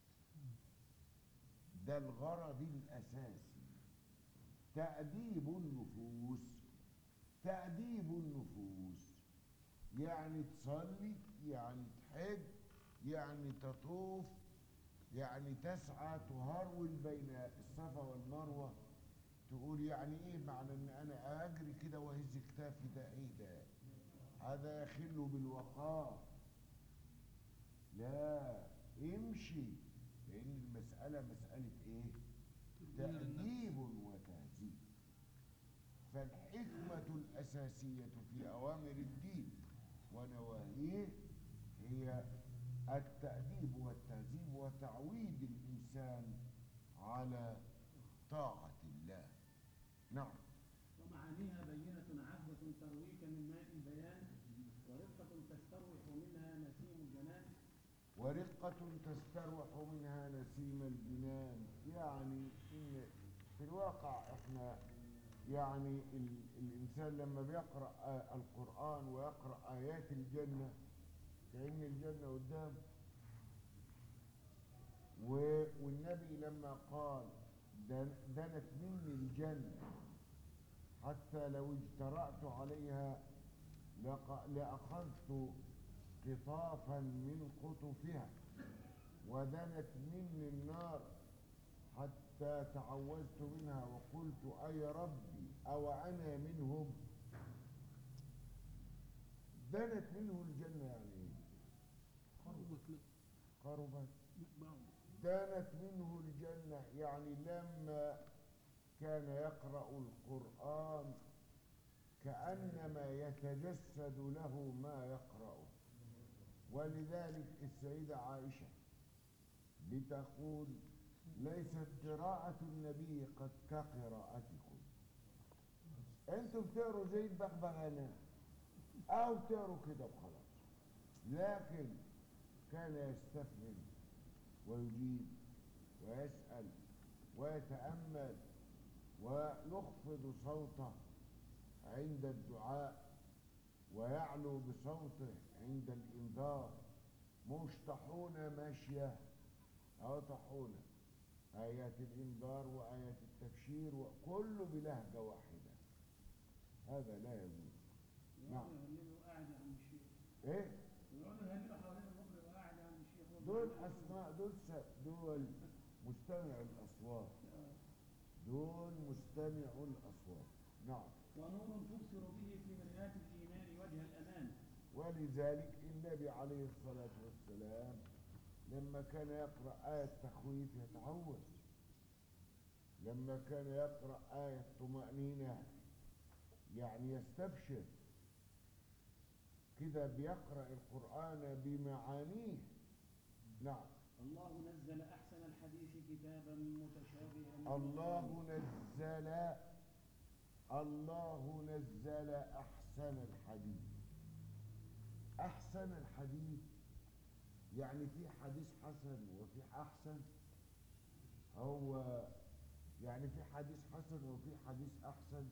S1: ده الغرض الاساسي تأديب النفوس تأديب النفوس يعني تصلي يعني تحج يعني تطوف يعني تسعى تهرول بين الصفا والمروة تقول يعني ايه معنى ان انا اجري كده واهز كتافي ده ايه ده هذا يخل بالوقار لا امشي لان المسألة مسألة ايه تأديب وتهذيب فالحكمة الأساسية في أوامر الدين ونواهيه هي التأديب والتهذيب وتعويد الإنسان على طاعة الله نعم
S4: ومعانيها بينة عذبة ترويك من ماء البيان ورقة تستروح منها نسيم الجنان
S1: ورقة تستروح منها نسيم الجنان يعني إن في الواقع احنا يعني ال الإنسان لما بيقرأ آه القرآن ويقرأ آيات الجنة كأن الجنة قدامه و- والنبي لما قال دن- دنت مني الجنة حتى لو اجترأت عليها لق- لأخذت قطافا من قطفها ودنت مني النار حتى تعوذت منها وقلت أي ربي أو أنا منهم دنت منه الجنة يعني إيه؟
S2: قربت لك
S1: قربت
S2: بعض
S1: دانت منه الجنة يعني لما كان يقرأ القرآن كأنما يتجسد له ما يقرأه ولذلك السيدة عائشة بتقول ليست قراءة النبي قد كقراءتكم انتم بتقروا زي البغبغانات او بتقروا كده وخلاص لكن كان يستفهم ويجيب ويسأل ويتأمل ويخفض صوته عند الدعاء ويعلو بصوته عند الإنذار مش طاحونة ماشية أو طاحونة آيات الإنذار وآيات التبشير وكله بلهجة واحدة هذا لا يجوز نعم.
S4: يقعدوا يهللوا قاعد يا عم الشيخ
S1: إيه
S4: يقعدوا يهللوا حوالين المقرئ وقاعد يا عم الشيخ وهو
S1: دول
S4: بيقول-
S1: أسماء دول س- دول مستمع الأصوات
S4: آه.
S1: دول مستمع الأصوات نعم
S4: ونور تبصر به في مرآة الإيمان وجه الأمان
S1: ولذلك النبي عليه الصلاة والسلام لما كان يقرأ آية تخويف يتعوذ لما كان يقرأ آية طمأنينة يعني يستبشر كده بيقرأ القرآن بمعانيه نعم
S4: الله نزل أحسن الحديث كتابا متشابها
S1: الله نزل الله نزل أحسن الحديث أحسن الحديث يعني في حديث حسن وفي أحسن هو يعني في حديث حسن وفي حديث أحسن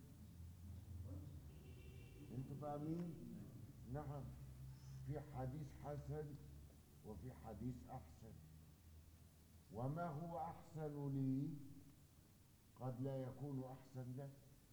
S1: انتوا فاهمين؟ نعم في حديث حسن وفي حديث أحسن وما هو أحسن لي قد لا يكون أحسن لك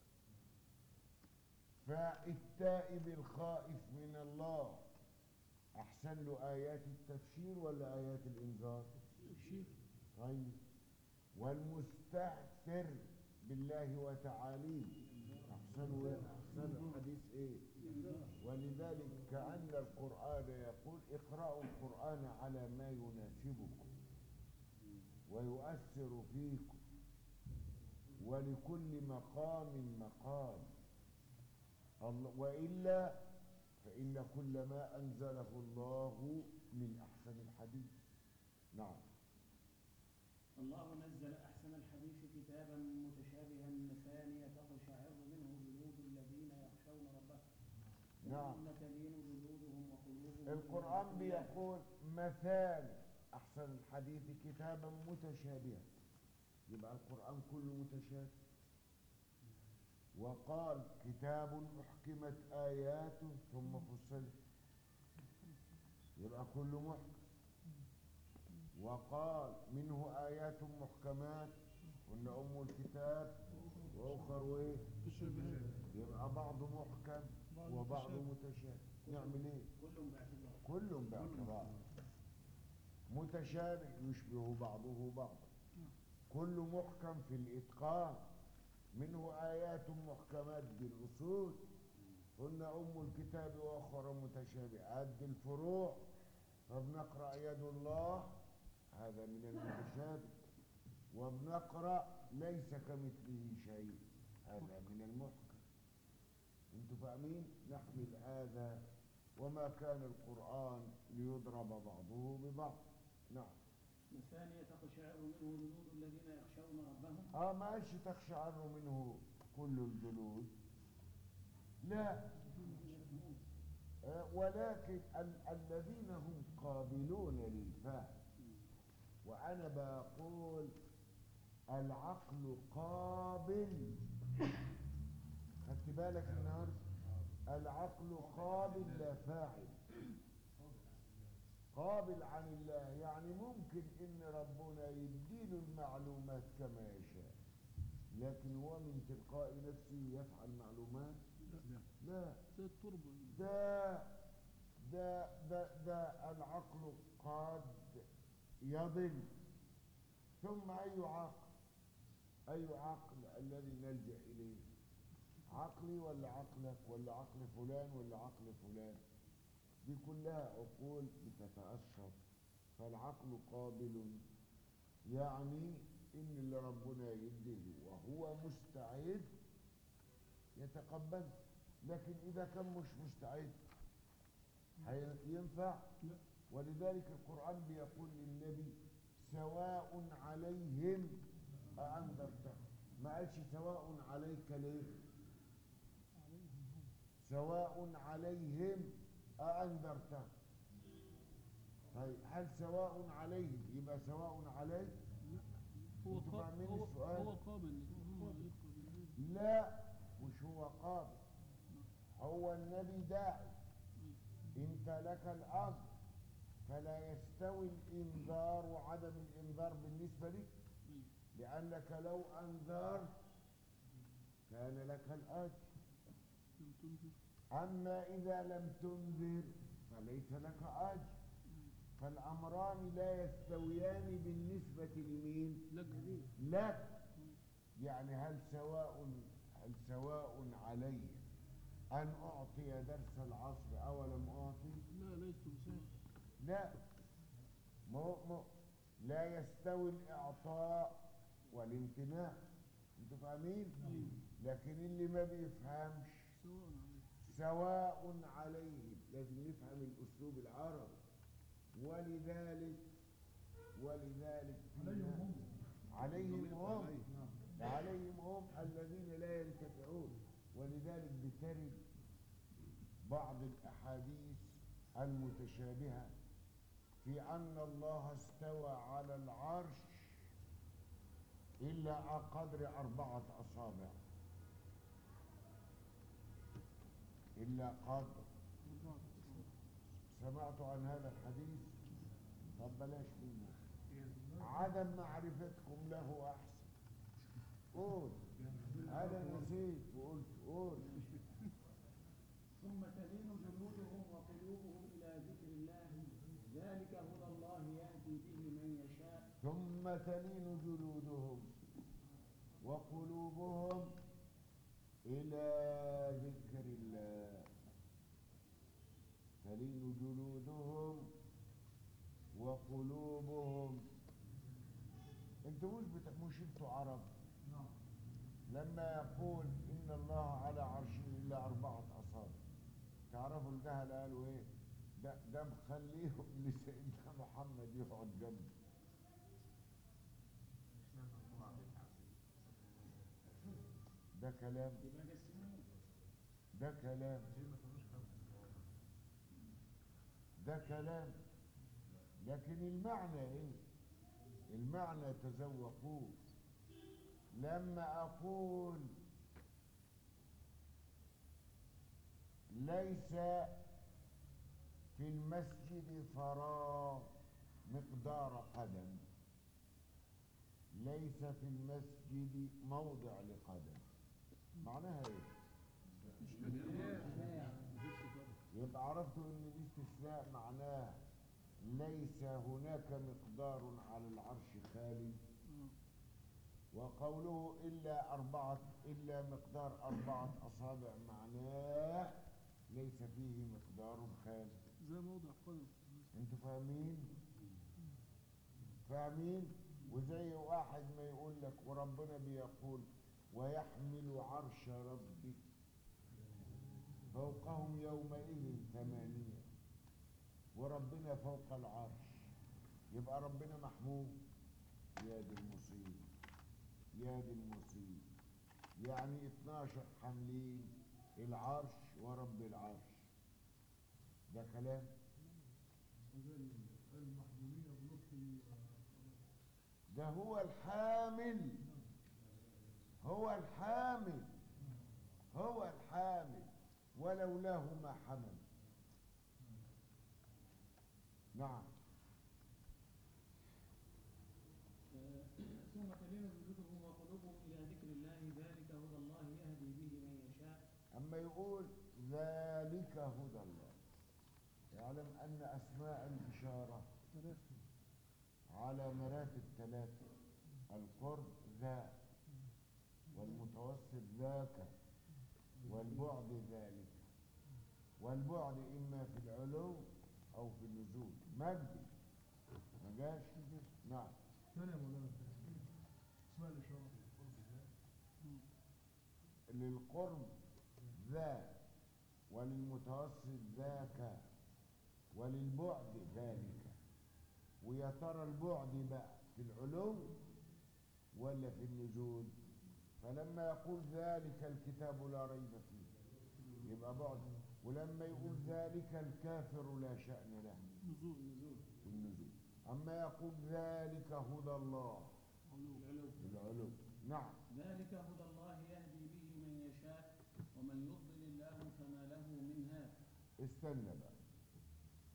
S1: فالتائب الخائف من الله أحسن له آيات التبشير ولا آيات الإنذار
S2: تبشير
S1: طيب والمستهتر بالله وتعاليه أحسن أحسن الحديث إيه ولذلك كأن القرآن يقول اقرأوا القرآن على ما يناسبكم ويؤثر فيكم ولكل مقام مقام الله وإلا فإن كل ما أنزله الله من أحسن الحديث نعم
S4: الله نزل أحسن الحديث كتابا متشابها مثانية تقشعر منه جلود الذين يخشون ربهم
S1: نعم.
S4: ثم تلين جلودهم وقلوبهم
S1: القرآن
S4: إلى ذكر الله.
S1: بيقول مثال أحسن الحديث كتابا متشابها يبقى القرآن كله متشابه وقال كتاب أحكمت آياته ثم فصلت يبقى كله محكم وقال منه آيات محكمات قلنا أم الكتاب وأخر وإيه
S2: متشابهات
S1: يبقى بعضه محكم
S2: بعض
S1: وبعضه
S2: متشابه.
S1: متشابه نعمل إيه
S4: كلهم باعتبار
S1: كل باعتبار متشابه يشبه بعضه بعضا كل محكم في الإتقان منه آيات محكمات بالأصول قلنا أم الكتاب وأخرى متشابه قد الفروع فبنقرأ يد الله هذا من المتشابه وبنقرأ ليس كمثله شيء هذا من المحكم انتوا فاهمين نحمل هذا وما كان القرآن ليضرب بعضه ببعض نعم
S4: مثانية تقشعر منه جلود الذين يخشون ربهم
S1: اه ما قالش تخشعر منه كل الجلود لا آه ولكن ال الذين هم قابلون للفهم وانا بقول العقل قابل خدت بالك النهارده العقل قابل لا فاعل قابل عن الله يعني ممكن ان ربنا يديله المعلومات كما يشاء لكن هو من تلقاء نفسه يفعل معلومات
S2: لا
S1: لا
S2: زي التربة
S1: ده ده ده ده العقل قد يضل ثم أي عقل أي عقل الذي نلجأ إليه عقلي ولا عقلك ولا عقل فلان ولا عقل فلان دي كلها عقول بتتأثر فالعقل قابل يعني إن اللي ربنا يديه وهو مستعد يتقبل لكن إذا كان مش مستعد هي- ينفع
S2: لا.
S1: ولذلك القرآن بيقول للنبي سواء عليهم أأنذرتهم ما قالش سواء عليك ليه
S2: عليهم هم
S1: سواء عليهم أأنذرتهم طيب هل سواء عليهم يبقى سواء عليك
S2: هو
S1: انتوا
S2: قا-
S1: فاهمين
S2: هو
S1: السؤال؟
S2: هو قابل هو يقبل
S1: لا مش هو قابل هو النبي داعي انت لك الامر فلا يستوي الانذار وعدم الانذار بالنسبه لك لأنك لو أنذرت كان لك الأجر
S2: لم تنذر
S1: أما إذا لم تنذر فليس لك أجر فالأمران لا يستويان بالنسبة لمين؟
S2: لك
S1: لك يعني هل سواء هل سواء علي أن أعطي درس العصر أو لم أعطي؟
S2: لا ليست بسواء
S1: لا مو مو لا يستوي الإعطاء والامتناع انتوا فاهمين؟ لكن اللي ما بيفهمش
S2: سواء عليك
S1: سواء عليهم لازم نفهم الأسلوب العربي ولذلك ولذلك
S3: عليهم هم
S1: عليهم هم
S3: نعم
S1: عليهم هم الذين لا ينتفعون ولذلك بترد بعض الأحاديث المتشابهة في أن الله استوى على العرش إلا على قدر أربعة أصابع إلا قدر
S2: أربعة أصابع
S1: سمعت عن هذا الحديث طب بلاش منه عدم معرفتكم له أحسن قول أنا نسيت وقلت قول
S4: ثم تلين جلودهم وقلوبهم إلى ذكر الله ذلك هدى الله يهدي به من يشاء
S1: ثم تلين جلودهم وقلوبهم إلى ذكر الله تلين جلودهم وقلوبهم انتوا مش بت- مش انتوا عرب
S3: نعم
S1: لما يقول إن الله على عرشه إلا أربعة أصابع تعرفوا الجهل قالوا إيه؟ ده ده مخليهم لسيدنا محمد يقعد جنبه ده كلام
S4: يبقى قسموه
S1: ده كلام ده كلام لكن المعنى ايه المعنى تذوقوه لما اقول ليس في المسجد فراغ مقدار قدم ليس في المسجد موضع لقدم معناها ايه يبقى عرفتوا ان دي استثناء معناه ليس هناك مقدار على العرش خالي وقوله إلا أربعة إلا مقدار أربعة أصابع معناه ليس فيه مقدار خالي
S2: زي موضع قدم
S1: انتوا فاهمين فاهمين وزي واحد ما يقول لك وربنا بيقول ويحمل عرش ربك فوقهم يومئذ ثمانية وربنا فوق العرش يبقى ربنا محمود يا دي المصيبة يا دي المصيبة يعني 12 حاملين العرش ورب العرش ده كلام
S3: المحمولين بلطف
S1: ده هو الحامل هو الحامل هو الحامل ولولاه ما حمل نعم
S4: ثم تلين جلودهم وقلوبهم إلى ذكر الله ذلك هدى الله يهدي به من يشاء
S1: أما يقول ذلك هدى الله يعلم أن أسماء الإشارة
S2: ثلاثة
S1: على مراتب ثلاثة القرب ذا والمتوسط ذاك والبعد ذلك والبعد إما في العلو أو في النزول مجدي ما جاش نعم
S3: ثانية مولانا اسماء الإشارة
S1: للقرب ذا وللمتوسط ذاك وللبعد ذلك ويا ترى البعد بقى في العلو ولا في النزول فلما يقول ذلك الكتاب لا ريب فيه يبقى بعد ولما يقول ذلك الكافر لا شأن له
S2: نزول
S1: في النزول أما يقول ذلك هدى الله
S2: علو
S1: في العلو نعم
S4: ذلك هدى الله يهدي به من يشاء ومن يضلل الله فما له من هاد
S1: استنى بقى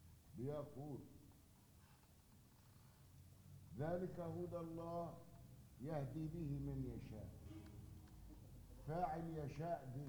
S1: بيقول ذلك هدى الله يهدي به من يشاء فاعل يشاء دي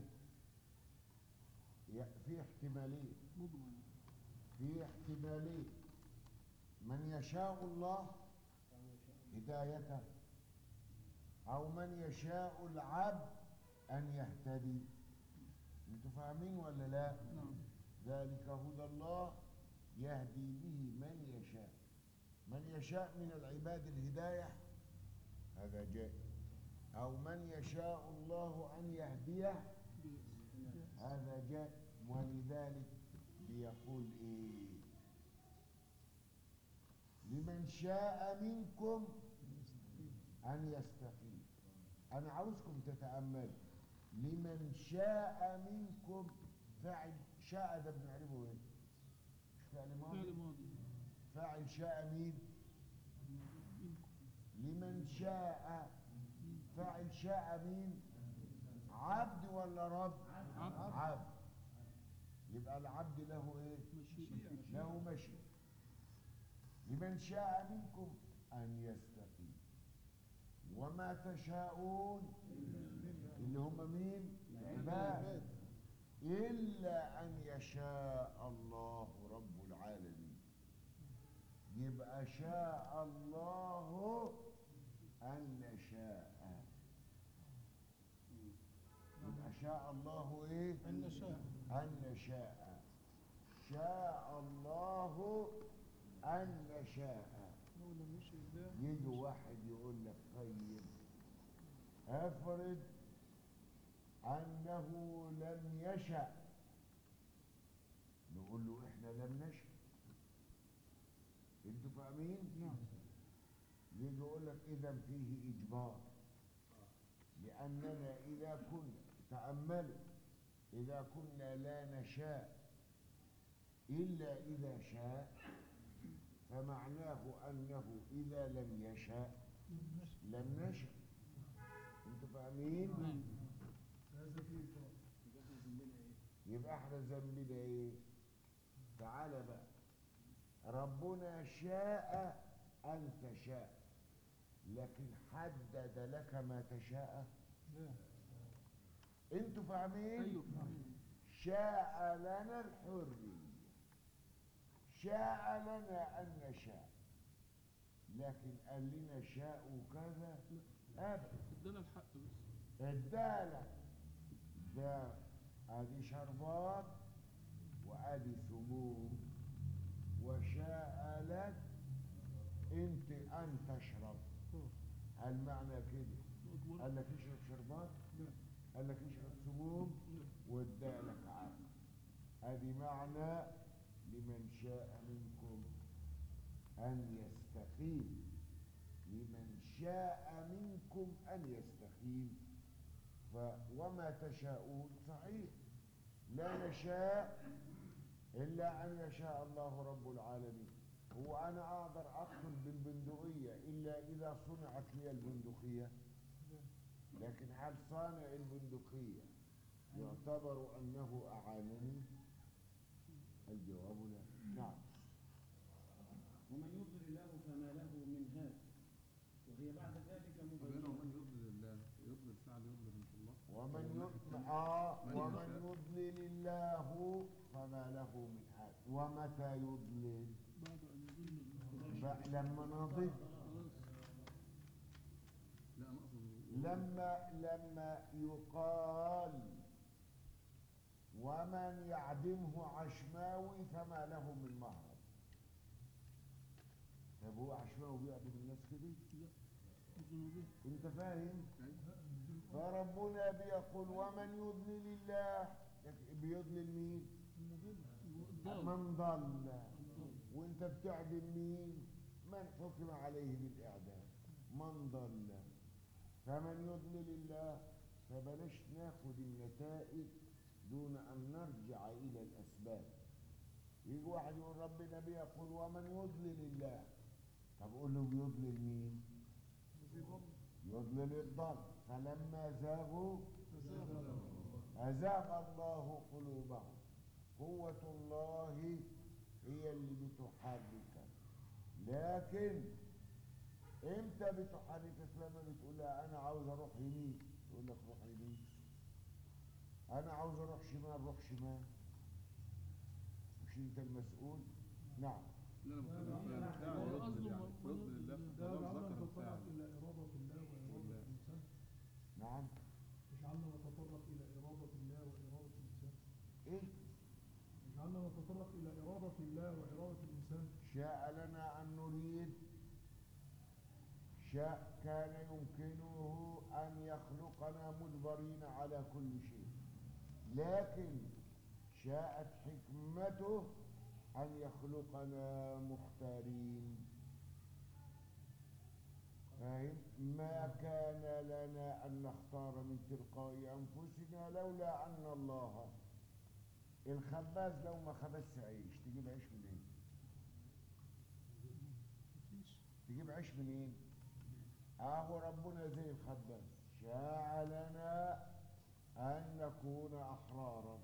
S1: ي- في احتمالين
S2: مضمن
S1: في احتمالين من يشاء الله هدايته أو من يشاء العبد أن يهتدي انتوا فاهمين ولا لا
S2: نعم
S1: ذلك هدى الله يهدي به من يشاء من يشاء من العباد الهداية هذا جاء أو من يشاء الله أن يهديه هذا جاء ولذلك بيقول ايه لمن شاء منكم ان يستقيم انا عاوزكم تتاملوا لمن شاء منكم فاعل شاء ده بنعرفه ايه مش فعل
S2: فعل
S1: ماضي
S2: ماضي
S1: فاعل شاء مين لمن شاء فاعل شاء مين عبد ولا رب
S2: عبد.
S1: عبد يبقى العبد له ايه
S2: مشيئة
S1: له مشي لمن شاء منكم ان يستقيم وما تشاءون اللي هم مين العباد الا ان يشاء الله رب العالمين يبقى شاء الله ان نشاء يبقى شاء الله ايه
S2: أن نشاء
S1: أن نشاء شاء الله أن نشاء
S2: لو لم يشاء الله
S1: يجي واحد يقول لك طيب افرض أنه لم يشأ نقول له إحنا لم نشأ أنتوا فاهمين؟
S2: نعم
S1: يجي يقول لك إذا فيه إجبار لأننا إذا كنا تأملوا إذا كنا لا نشاء إلا إذا شاء فمعناه أنه إذا لم يشاء لم نشأ أنتوا فاهمين؟
S2: نعم
S3: هذا فيه إفراط
S1: يبقى احنا ذنبنا ايه تعالى بقى ربنا شاء ان تشاء لكن حدد لك ما تشاء
S2: لا
S1: انتوا فاهمين
S2: أيوه فاهمين.
S1: شاء لنا الحرية شاء لنا ان نشاء لكن قال لنا شاء كذا ابدا
S2: ادانا الحق بس
S1: ادالك ده ادي شربات وادي سموم وشاء لك انت ان تشرب
S2: آه.
S1: هل معنى كده
S2: أكبر
S1: قال لك اشرب شربات
S2: لا
S1: قال لك اشرب سموم
S2: لا
S1: وادالك عقل ادي معنى لمن شاء منكم ان يستقيم لمن شاء منكم ان يستقيم ف وما تشاءون صحيح لا نشاء الا ان يشاء الله رب العالمين هو انا اقدر اقتل بالبندقيه الا اذا صنعت لي البندقيه لكن هل صانع البندقيه يعتبر انه اعانني الجواب لا نعم
S4: ومن يضلل الله فما له من هاد وهي بعد ذلك
S6: وبينه
S4: مبينة
S6: ومن يضلل الله يضلل فعل يضلل ان شاء الله
S1: ومن يطلع آه
S6: من
S1: ومن
S6: يشاء.
S1: يضلل الله فما له من هاد ومتى يضلل
S2: بعد أن يضل الله
S1: ب- لما نضل
S2: خلاص
S6: لا انا اقصد
S1: لما لما يقال ومن يعدمه عشماوي فما له من مهرب طب هو عشماوي بيعدم الناس كده
S2: بذنوبه
S1: انت فاهم
S6: أيوة.
S1: فربنا بيقول ومن يضلل الله بيضلل مين
S2: ضال
S1: من ضل وانت بتعدم مين من حكم عليه بالاعدام من ضل فمن يضلل الله فبلاش ناخد النتائج دون ان نرجع الى الاسباب يجي واحد يقول ربنا بيقول ومن يضلل الله طب قول له بيضلل مين يضلل الضل فلما زاغوا أزاغ الله قلوبهم قوة الله هي اللي بتحرك لكن امتى بتحركك لما بتقول لها انا عاوز اروح يمين تقول لك روح يمين انا عاوز اروح شمال روح شمال مش انت المسؤول نعم
S6: لا انا بتكلم في الفعل
S2: هو
S6: رد
S2: قصده
S6: يعني
S2: م-
S6: رد لله
S3: ده
S6: خلاص
S3: جعلنا
S6: ذكر
S3: نتطرق
S6: الفعل
S3: إلى إرادة الله وإرادة الإنسان
S1: نعم
S3: اجعلنا نتطرق إلى إرادة الله وإرادة الإنسان
S1: ايه
S3: اجعلنا نتطرق إلى إرادة الله وإرادة الإنسان
S1: شاء لنا ان نريد شاء كان يمكنه ان يخلقنا مجبرين على كل شيء لكن شاءت حكمته ان يخلقنا مختارين فاهم ما كان لنا ان نختار من تلقاء انفسنا لولا ان الله الخباز لو ما خبزش عيش تجيب عيش منين
S2: مفيش
S1: تجيب عيش منين اهو ربنا زي الخباز شاء لنا ان نكون احرارا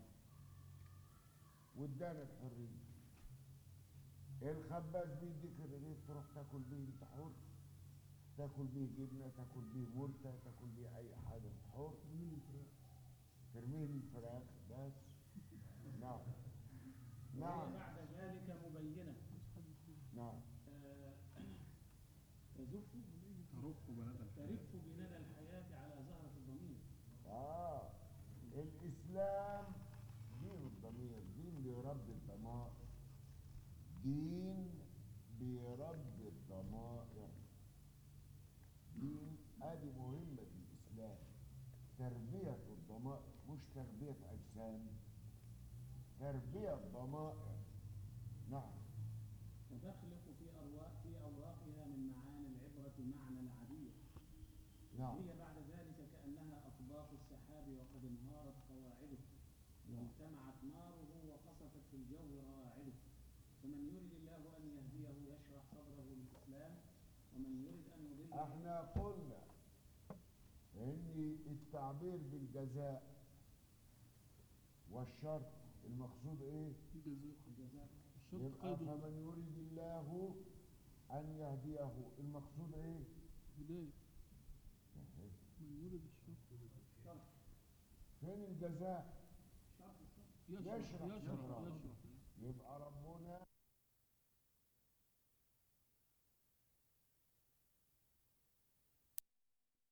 S1: وادانا الحريه الخباز بيديك الرغيف تروح تاكل بيه انت حر تاكل بيه جبنه تاكل بيه مرته تاكل بيه اي حاجه حر
S3: ومن الفراق
S1: ترميه الفراخ بس نعم نعم
S4: وهي بعد ذلك مبينة
S1: نعم
S4: آه، تزف
S6: ترف بنات الحياة
S4: ترف بندى الحياة على زهرة الضمير
S1: آه الإسلام دين الضمير دين بيربي الضمائر دين بيربي الضمائر دين ادي مهمة الإسلام تربية الضمائر مش تربية أجسام تربية الضمائر نعم
S4: فتخلق في أرواح في أوراقها من معاني العبرة معنى العبير
S1: نعم
S4: هي بعد ذلك كأنها أطباق السحاب وقد انهارت قواعده واجتمعت ناره وقصفت في الجو رواعده فمن يرد الله أن يهديه يشرح صدره للإسلام ومن يرد أن يضله
S1: احنا قلنا ان التعبير بالجزاء والشرط المقصود ايه
S2: الجزاء
S4: الجزاء
S2: الشرط
S1: يبقى
S2: قيد
S1: فمن يريد الله ان يهديه المقصود ايه
S2: بداية من يرد الشرط
S4: شرط
S1: فين الجزاء
S4: شرط الشرط
S2: يشرح
S1: يشرح
S2: يشرح
S1: صدره.
S2: يشرح
S1: يبقى ربنا